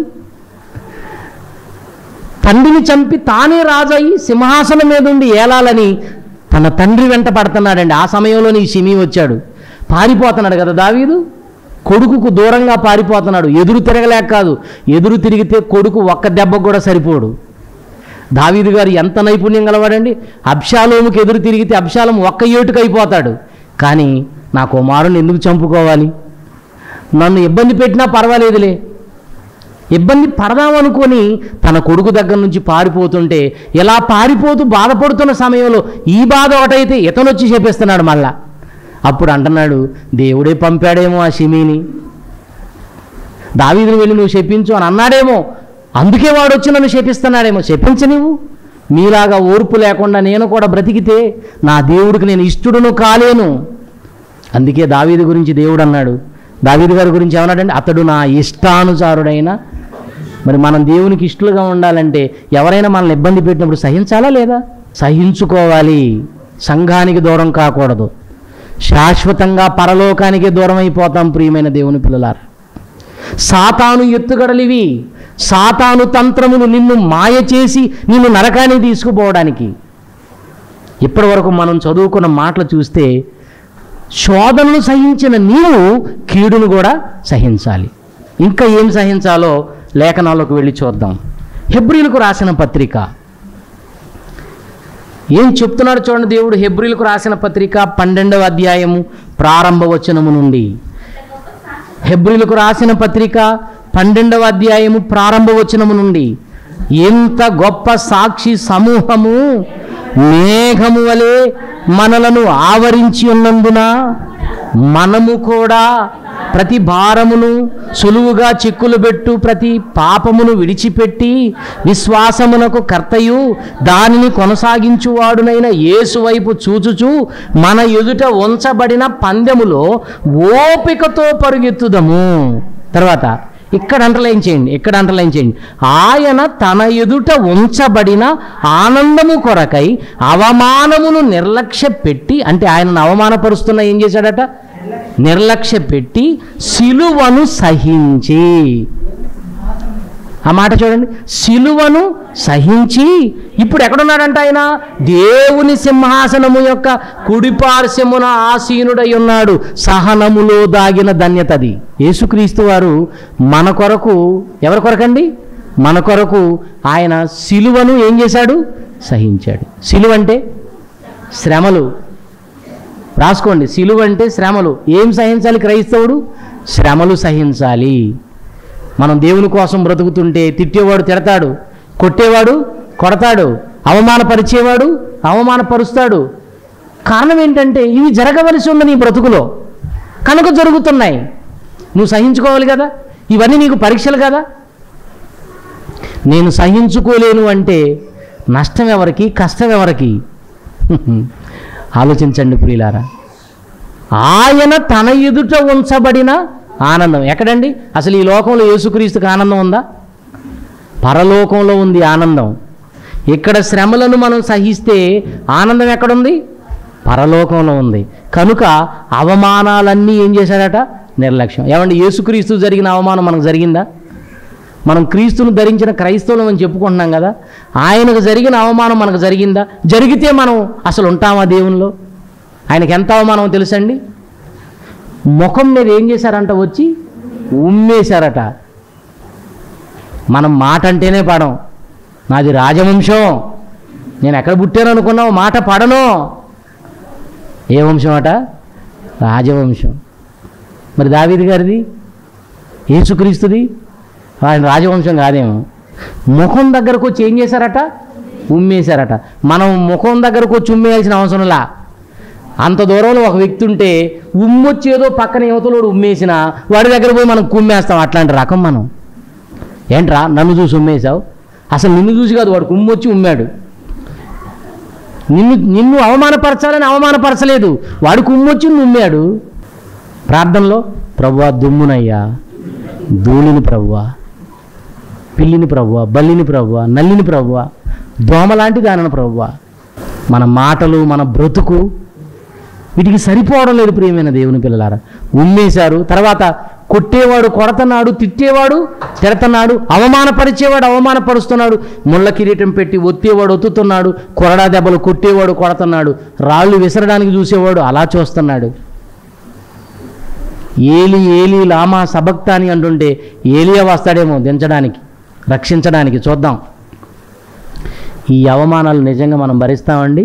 తండ్రిని చంపి తానే రాజయ్యి సింహాసనం మీద ఉండి ఏలాలని తన తండ్రి వెంట పడుతున్నాడండి ఆ సమయంలో నీ సిమి వచ్చాడు పారిపోతున్నాడు కదా దావీదు కొడుకుకు దూరంగా పారిపోతున్నాడు ఎదురు తిరగలేక కాదు ఎదురు తిరిగితే కొడుకు ఒక్క దెబ్బకు కూడా సరిపోడు దావీదు గారు ఎంత నైపుణ్యం గలవాడండి అబ్షాలోముకి ఎదురు తిరిగితే అబ్షాలం ఒక్క ఏటుకు అయిపోతాడు కానీ నా కుమారుని ఎందుకు చంపుకోవాలి నన్ను ఇబ్బంది పెట్టినా పర్వాలేదులే ఇబ్బంది పడదామనుకొని తన కొడుకు దగ్గర నుంచి పారిపోతుంటే ఇలా పారిపోతూ బాధపడుతున్న సమయంలో ఈ బాధ ఒకటైతే ఇతను వచ్చి చెప్పేస్తున్నాడు మళ్ళా అప్పుడు అంటున్నాడు దేవుడే పంపాడేమో ఆ షిమీని దావీదుని వెళ్ళి నువ్వు శపించు అని అన్నాడేమో అందుకే వాడు వచ్చి నన్ను శపిస్తున్నాడేమో శపించ నీవు మీలాగా ఓర్పు లేకుండా నేను కూడా బ్రతికితే నా దేవుడికి నేను ఇష్టడును కాలేను అందుకే దావీదు గురించి దేవుడు అన్నాడు దావీదు గారి గురించి ఏమన్నాడంటే అతడు నా ఇష్టానుసారుడైన మరి మనం దేవునికి ఇష్టలుగా ఉండాలంటే ఎవరైనా మనల్ని ఇబ్బంది పెట్టినప్పుడు సహించాలా లేదా సహించుకోవాలి సంఘానికి దూరం కాకూడదు శాశ్వతంగా పరలోకానికే దూరం అయిపోతాం ప్రియమైన దేవుని పిల్లలారా సాతాను ఎత్తుగడలివి సాతాను తంత్రములు నిన్ను మాయ చేసి నిన్ను నరకానికి తీసుకుపోవడానికి ఇప్పటి వరకు మనం చదువుకున్న మాటలు చూస్తే శోధనలు సహించిన నీవు కీడును కూడా సహించాలి ఇంకా ఏం సహించాలో లేఖనాల్లోకి వెళ్ళి చూద్దాం హెబ్రిలకు రాసిన పత్రిక ఏం చెప్తున్నాడు చూడండి దేవుడు హెబ్రిలకు రాసిన పత్రిక పన్నెండవ అధ్యాయము ప్రారంభ వచనము నుండి హెబ్రిలకు రాసిన పత్రిక పన్నెండవ అధ్యాయము ప్రారంభ వచనము నుండి ఎంత గొప్ప సాక్షి సమూహము మేఘము వలె మనలను ఆవరించి ఉన్నందున మనము కూడా ప్రతి భారమును సులువుగా చిక్కులు పెట్టు ప్రతి పాపమును విడిచిపెట్టి విశ్వాసమునకు కర్తయు దానిని కొనసాగించువాడునైన యేసు వైపు చూచుచు మన ఎదుట ఉంచబడిన పందెములో ఓపికతో పరుగెత్తుదము తర్వాత ఇక్కడ అంటర్లైన్ చేయండి ఇక్కడ అంటర్లైన్ చేయండి ఆయన తన ఎదుట ఉంచబడిన ఆనందము కొరకై అవమానమును నిర్లక్ష్య పెట్టి అంటే ఆయనను అవమానపరుస్తున్న ఏం చేశాడట నిర్లక్ష్య పెట్టి సిలువను సహించి ఆ మాట చూడండి సిలువను సహించి ఇప్పుడు ఎక్కడున్నాడంట ఆయన దేవుని సింహాసనము యొక్క కుడిపార్శ్వమున ఆసీనుడై ఉన్నాడు సహనములో దాగిన ధన్యతది యేసుక్రీస్తు వారు మన కొరకు ఎవరి కొరకండి మన కొరకు ఆయన సిలువను ఏం చేశాడు సహించాడు సిలువ అంటే శ్రమలు రాసుకోండి సిలువ అంటే శ్రమలు ఏం సహించాలి క్రైస్తవుడు శ్రమలు సహించాలి మనం దేవుని కోసం బ్రతుకుతుంటే తిట్టేవాడు తిడతాడు కొట్టేవాడు కొడతాడు అవమానపరిచేవాడు అవమానపరుస్తాడు కారణం ఏంటంటే ఇవి జరగవలసి ఉంది నీ బ్రతుకులో కనుక జరుగుతున్నాయి నువ్వు సహించుకోవాలి కదా ఇవన్నీ నీకు పరీక్షలు కదా నేను సహించుకోలేను అంటే నష్టం ఎవరికి కష్టం ఎవరికి ఆలోచించండి ప్రియులారా ఆయన తన ఎదుట ఉంచబడిన ఆనందం ఎక్కడండి అసలు ఈ లోకంలో యేసుక్రీస్తుకి ఆనందం ఉందా పరలోకంలో ఉంది ఆనందం ఇక్కడ శ్రమలను మనం సహిస్తే ఆనందం ఎక్కడుంది పరలోకంలో ఉంది కనుక అవమానాలన్నీ ఏం చేశాడట నిర్లక్ష్యం ఏమండి యేసుక్రీస్తు జరిగిన అవమానం మనకు జరిగిందా మనం క్రీస్తును ధరించిన క్రైస్తవులం అని చెప్పుకుంటున్నాం కదా ఆయనకు జరిగిన అవమానం మనకు జరిగిందా జరిగితే మనం అసలు ఉంటామా దేవునిలో ఆయనకి ఎంత అవమానం తెలుసండి ముఖం మీద ఏం చేశారంట వచ్చి ఉమ్మేశారట మనం మాట అంటేనే పడం నాది రాజవంశం నేను ఎక్కడ పుట్టాను అనుకున్నావు మాట పడను ఏ వంశం అట రాజవంశం మరి దావీది గారిది ఏసుక్రీస్తుది ఆయన రాజవంశం కాదేమో ముఖం దగ్గరకు వచ్చి ఏం చేశారట ఉమ్మేశారట మనం ముఖం దగ్గరకు వచ్చి ఉమ్మేయాల్సిన అవసరంలా అంత దూరంలో ఒక వ్యక్తి ఉంటే ఉమ్మొచ్చేదో పక్కన యువతలోడు ఉమ్మేసిన వాడి దగ్గర పోయి మనం కుమ్మేస్తాం అట్లాంటి రకం మనం ఏంట్రా నన్ను చూసి ఉమ్మేశావు అసలు నిన్ను చూసి కాదు వాడు కుమ్మొచ్చి ఉమ్మాడు నిన్ను నిన్ను అవమానపరచాలని అవమానపరచలేదు వాడు కుమ్మొచ్చి ఉమ్మాడు ప్రార్థనలో ప్రభువా దుమ్మునయ్యా ధూళిని ప్రభువా పిల్లిని ప్రభువా బల్లిని ప్రభువా నల్లిని ప్రభువా దోమ లాంటి దానిని ప్రభువా మన మాటలు మన బ్రతుకు వీటికి సరిపోవడం లేదు ప్రియమైన దేవుని పిల్లలారా ఉమ్మేశారు తర్వాత కొట్టేవాడు కొడతన్నాడు తిట్టేవాడు తిడతన్నాడు అవమానపరిచేవాడు అవమానపరుస్తున్నాడు ముళ్ళ కిరీటం పెట్టి ఒత్తేవాడు ఒత్తుతున్నాడు కొరడా దెబ్బలు కొట్టేవాడు కొడతన్నాడు రాళ్ళు విసరడానికి చూసేవాడు అలా చూస్తున్నాడు ఏలి ఏలి లామా సబక్తా అని అంటుంటే ఏలియా వస్తాడేమో దించడానికి రక్షించడానికి చూద్దాం ఈ అవమానాలు నిజంగా మనం భరిస్తామండి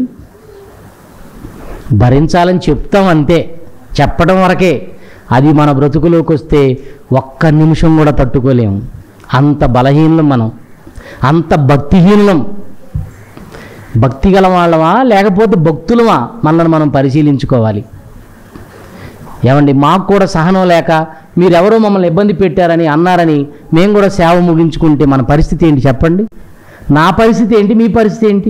భరించాలని చెప్తాం అంతే చెప్పడం వరకే అది మన బ్రతుకులోకి వస్తే ఒక్క నిమిషం కూడా తట్టుకోలేము అంత బలహీనం మనం అంత భక్తిహీనం భక్తి గల వాళ్ళమా లేకపోతే భక్తులమా మనల్ని మనం పరిశీలించుకోవాలి ఏమండి మాకు కూడా సహనం లేక మీరెవరో మమ్మల్ని ఇబ్బంది పెట్టారని అన్నారని మేము కూడా సేవ ముగించుకుంటే మన పరిస్థితి ఏంటి చెప్పండి నా పరిస్థితి ఏంటి మీ పరిస్థితి ఏంటి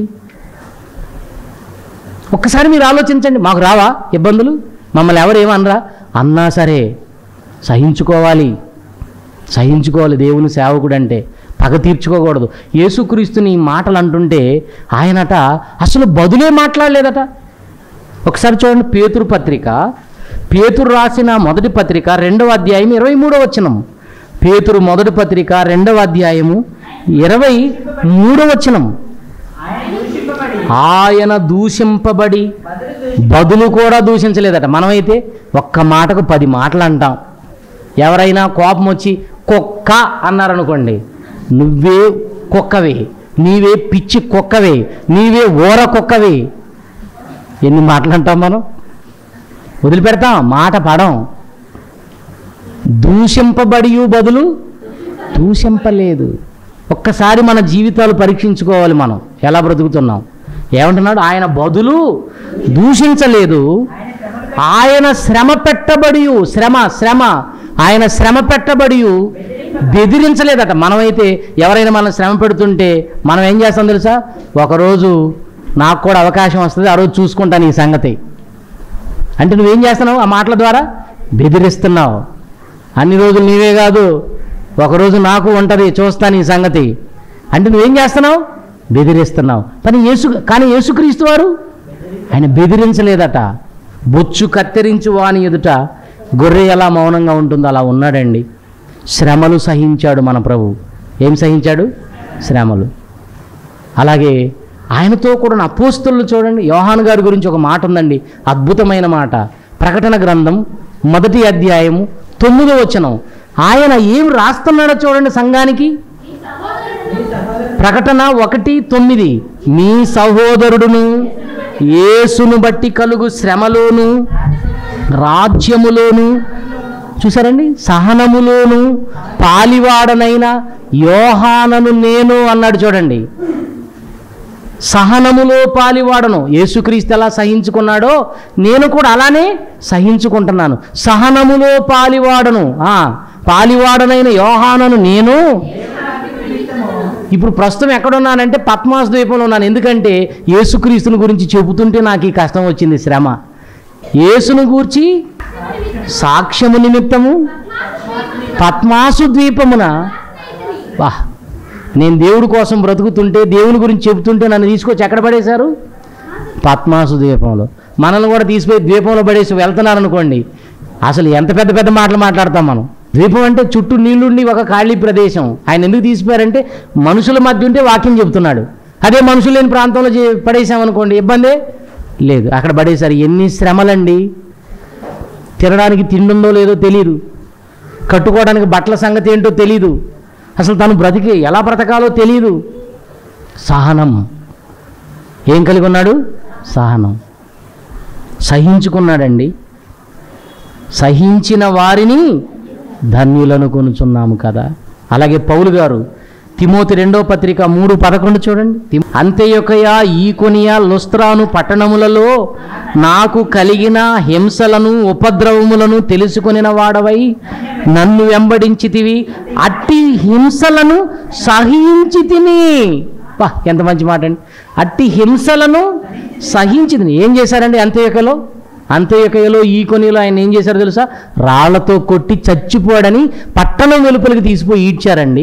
ఒక్కసారి మీరు ఆలోచించండి మాకు రావా ఇబ్బందులు మమ్మల్ని ఎవరు ఏమనరా అన్నా సరే సహించుకోవాలి సహించుకోవాలి దేవుని సేవకుడు అంటే పగ తీర్చుకోకూడదు యేసుక్రీస్తుని ఈ మాటలు అంటుంటే ఆయనట అసలు బదులే మాట్లాడలేదట ఒకసారి చూడండి పేతురు పత్రిక పేతురు రాసిన మొదటి పత్రిక రెండవ అధ్యాయం ఇరవై మూడవ వచనం పేతురు మొదటి పత్రిక రెండవ అధ్యాయము ఇరవై మూడవ వచనం ఆయన దూషింపబడి ఆయన దూషింపబడి బదులు దూషి బదులు కూడా దూషించలేదట మనమైతే ఒక్క మాటకు పది మాటలు అంటాం ఎవరైనా కోపం వచ్చి కుక్క అన్నారనుకోండి నువ్వే కుక్కవే నీవే పిచ్చి కుక్కవే నీవే ఊర కుక్కవే ఎన్ని మాటలు అంటాం మనం వదిలిపెడతాం మాట పడం దూషింపబడి బదులు దూషింపలేదు ఒక్కసారి మన జీవితాలు పరీక్షించుకోవాలి మనం ఎలా బ్రతుకుతున్నాం ఏమంటున్నాడు ఆయన బదులు దూషించలేదు ఆయన శ్రమ పెట్టబడి శ్రమ శ్రమ ఆయన శ్రమ పెట్టబడి బెదిరించలేదట మనమైతే ఎవరైనా మనం శ్రమ పెడుతుంటే మనం ఏం చేస్తాం తెలుసా ఒకరోజు నాకు కూడా అవకాశం వస్తుంది ఆ రోజు చూసుకుంటాను ఈ సంగతి అంటే నువ్వేం చేస్తున్నావు ఆ మాటల ద్వారా బెదిరిస్తున్నావు అన్ని రోజులు నీవే కాదు ఒకరోజు నాకు ఉంటుంది చూస్తాను ఈ సంగతి అంటే నువ్వేం చేస్తున్నావు బెదిరిస్తున్నావు కానీ యేసు కానీ యేసుక్రీస్తు వారు ఆయన బెదిరించలేదట బొచ్చు కత్తిరించు వాని ఎదుట గొర్రె ఎలా మౌనంగా ఉంటుందో అలా ఉన్నాడండి శ్రమలు సహించాడు మన ప్రభు ఏం సహించాడు శ్రమలు అలాగే ఆయనతో కూడా అపోస్తులు చూడండి యోహాన్ గారి గురించి ఒక మాట ఉందండి అద్భుతమైన మాట ప్రకటన గ్రంథం మొదటి అధ్యాయము తొమ్మిదో వచనం ఆయన ఏం రాస్తున్నాడో చూడండి సంఘానికి ప్రకటన ఒకటి తొమ్మిది మీ సహోదరుడును యేసును బట్టి కలుగు శ్రమలోను రాజ్యములోను చూసారండి సహనములోను పాలివాడనైన యోహానను నేను అన్నాడు చూడండి సహనములో పాలివాడను యేసుక్రీస్తు ఎలా సహించుకున్నాడో నేను కూడా అలానే సహించుకుంటున్నాను సహనములో పాలివాడను ఆ, పాలివాడనైన యోహానను నేను ఇప్పుడు ప్రస్తుతం ఎక్కడున్నానంటే పద్మాస్ ద్వీపంలో ఉన్నాను ఎందుకంటే యేసుక్రీస్తుని గురించి చెబుతుంటే నాకు ఈ కష్టం వచ్చింది శ్రమ యేసును గూర్చి సాక్ష్యము నిమిత్తము పద్మాసు ద్వీపమున వా నేను దేవుడి కోసం బ్రతుకుతుంటే దేవుని గురించి చెబుతుంటే నన్ను తీసుకొచ్చి ఎక్కడ పడేశారు పద్మాసు ద్వీపంలో మనల్ని కూడా తీసుకుపోయి ద్వీపంలో పడేసి వెళ్తున్నారు అనుకోండి అసలు ఎంత పెద్ద పెద్ద మాటలు మాట్లాడతాం మనం ద్వీపం అంటే చుట్టూ నీళ్లుండి ఒక ఖాళీ ప్రదేశం ఆయన ఎందుకు తీసిపోయారంటే మనుషుల మధ్య ఉంటే వాక్యం చెబుతున్నాడు అదే మనుషులు లేని ప్రాంతంలో చే- పడేసామనుకోండి ఇబ్బందే లేదు అక్కడ పడేశారు ఎన్ని శ్రమలండి తినడానికి తిండుందో లేదో తెలియదు కట్టుకోవడానికి బట్టల సంగతి ఏంటో తెలియదు అసలు తను బ్రతికి ఎలా బ్రతకాలో తెలియదు సహనం ఏం కలిగి ఉన్నాడు సహనం సహించుకున్నాడండి సహించిన వారిని ధన్యులను కొనుచున్నాము కదా అలాగే పౌలు గారు తిమోతి రెండో పత్రిక మూడు పదకొండు చూడండి తిమ్- అంత్యొకయ ఈకొనియా లుస్త్రాను పట్టణములలో నాకు కలిగిన హింసలను ఉపద్రవములను తెలుసుకొనిన వాడవై నన్ను వెంబడించితివి అట్టి హింసలను సహించి తిని వా ఎంత మంచి మాట అండి అట్టి హింసలను సహించి తిని ఏం చేశారండి అంత్యొకలో అంత్యొకయలో ఈ కొనిలో ఆయన ఏం చేశారో తెలుసా రాళ్లతో కొట్టి చచ్చిపోయాడని పట్టణం వెలుపలికి తీసిపోయి ఈడ్చారండి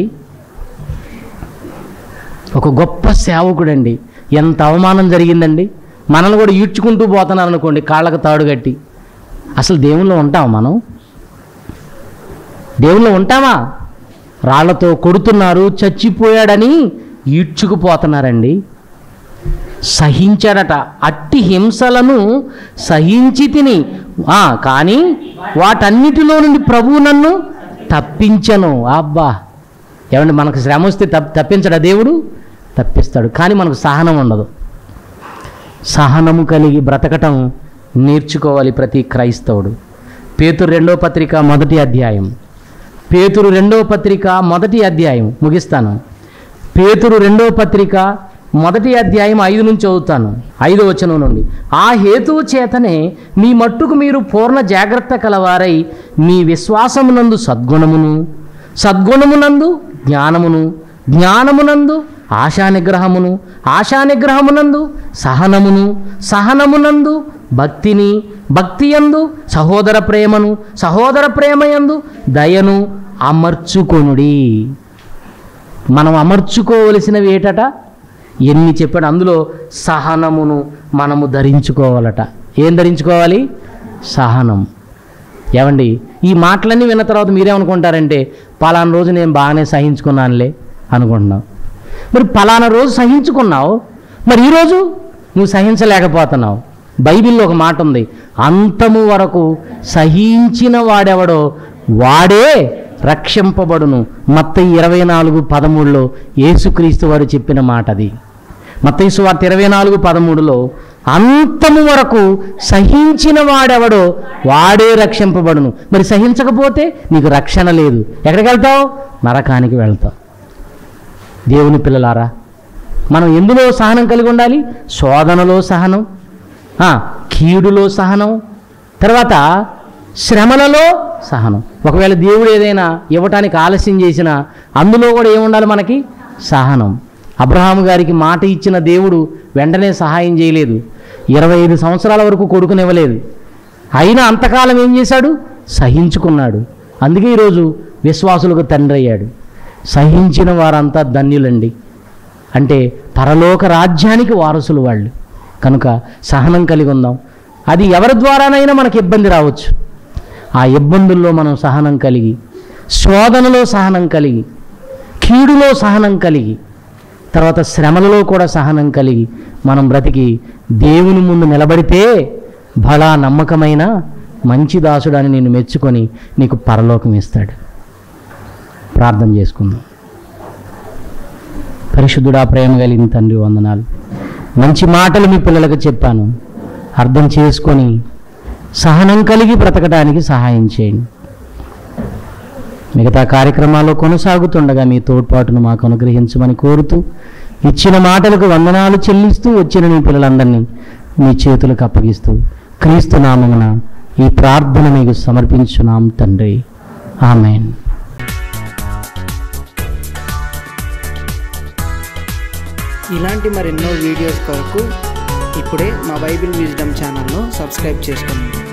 ఒక గొప్ప సేవకుడండి ఎంత అవమానం జరిగిందండి మనల్ని కూడా ఈడ్చుకుంటూ పోతున్నారు అనుకోండి కాళ్ళకు తాడు కట్టి అసలు దేవుల్లో ఉంటామా మనం దేవుల్లో ఉంటామా రాళ్లతో కొడుతున్నారు చచ్చిపోయాడని ఈడ్చుకుపోతున్నారండి సహించాడట అట్టి హింసలను సహించి తిని ఆ, కానీ వాటన్నిటిలో నుండి ప్రభువు నన్ను తప్పించను అబ్బా ఏమండి మనకు శ్రమ వస్తే తప్ తప్పించడా దేవుడు తప్పిస్తాడు కానీ మనకు సహనం ఉండదు సహనము కలిగి బ్రతకటం నేర్చుకోవాలి ప్రతి క్రైస్తవుడు పేతురు రెండో పత్రిక మొదటి అధ్యాయం పేతురు రెండో పత్రిక మొదటి అధ్యాయం ముగిస్తాను పేతురు రెండో పత్రిక మొదటి అధ్యాయం ఐదు నుంచి చదువుతాను ఐదో వచనం నుండి ఆ హేతువు చేతనే మీ మట్టుకు మీరు పూర్ణ జాగ్రత్త కలవారై మీ విశ్వాసమునందు సద్గుణమును సద్గుణమునందు జ్ఞానమును జ్ఞానమునందు ఆశా నిగ్రహమును ఆశా నిగ్రహమునందు సహనమును సహనమునందు భక్తిని భక్తియందు సహోదర ప్రేమను సహోదర ప్రేమయందు దయను అమర్చుకొనుడి మనం అమర్చుకోవలసినవి ఏటట ఎన్ని చెప్పాడు అందులో సహనమును మనము ధరించుకోవాలట ఏం ధరించుకోవాలి సహనం ఏమండి ఈ మాటలన్నీ విన్న తర్వాత మీరేమనుకుంటారంటే పలానా రోజు నేను బాగానే సహించుకున్నానులే అనుకుంటున్నావు మరి పలానా రోజు సహించుకున్నావు మరి ఈరోజు నువ్వు సహించలేకపోతున్నావు బైబిల్లో ఒక మాట ఉంది అంతము వరకు సహించిన వాడెవడో వాడే రక్షింపబడును మత్త ఇరవై నాలుగు పదమూడులో యేసుక్రీస్తు వారు చెప్పిన మాట అది మత్తయి వార్త ఇరవై నాలుగు పదమూడులో అంతము వరకు సహించిన వాడెవడో వాడే రక్షింపబడును మరి సహించకపోతే నీకు రక్షణ లేదు ఎక్కడికి వెళ్తావు నరకానికి వెళ్తావు దేవుని పిల్లలారా మనం ఎందులో సహనం కలిగి ఉండాలి శోధనలో సహనం ఆ, కీడులో సహనం తర్వాత శ్రమలలో సహనం ఒకవేళ దేవుడు ఏదైనా ఇవ్వటానికి ఆలస్యం చేసినా అందులో కూడా ఏముండాలి మనకి సహనం అబ్రహాము గారికి మాట ఇచ్చిన దేవుడు వెంటనే సహాయం చేయలేదు ఇరవై ఐదు సంవత్సరాల వరకు కొడుకునివ్వలేదు అయినా అంతకాలం ఏం చేశాడు సహించుకున్నాడు అందుకే ఈరోజు విశ్వాసులకు తండ్రి అయ్యాడు సహించిన వారంతా ధన్యులండి అంటే పరలోక రాజ్యానికి వారసులు వాళ్ళు కనుక సహనం కలిగి ఉందాం అది ఎవరి ద్వారానైనా మనకి ఇబ్బంది రావచ్చు ఆ ఇబ్బందుల్లో మనం సహనం కలిగి శోధనలో సహనం కలిగి కీడులో సహనం కలిగి తర్వాత శ్రమలలో కూడా సహనం కలిగి మనం బ్రతికి దేవుని ముందు నిలబడితే బలా నమ్మకమైన మంచి దాసుడని నేను మెచ్చుకొని నీకు పరలోకం ఇస్తాడు ప్రార్థన చేసుకుందాం పరిశుద్ధుడా ప్రేమ కలిగిన తండ్రి వందనాలు మంచి మాటలు మీ పిల్లలకు చెప్పాను అర్థం చేసుకొని సహనం కలిగి బ్రతకడానికి సహాయం చేయండి మిగతా కార్యక్రమాల్లో కొనసాగుతుండగా మీ తోడ్పాటును మాకు అనుగ్రహించమని కోరుతూ ఇచ్చిన మాటలకు వందనాలు చెల్లిస్తూ వచ్చిన మీ పిల్లలందరినీ మీ చేతులకు అప్పగిస్తూ క్రీస్తు నామమున ఈ ప్రార్థన మీకు సమర్పించున్నాం తండ్రి ఆమెన్ ఇలాంటి మరెన్నో వీడియోస్ కొరకు ఇప్పుడే మా బైబిల్ విజ్డమ్ ఛానల్ను సబ్స్క్రైబ్ చేసుకోండి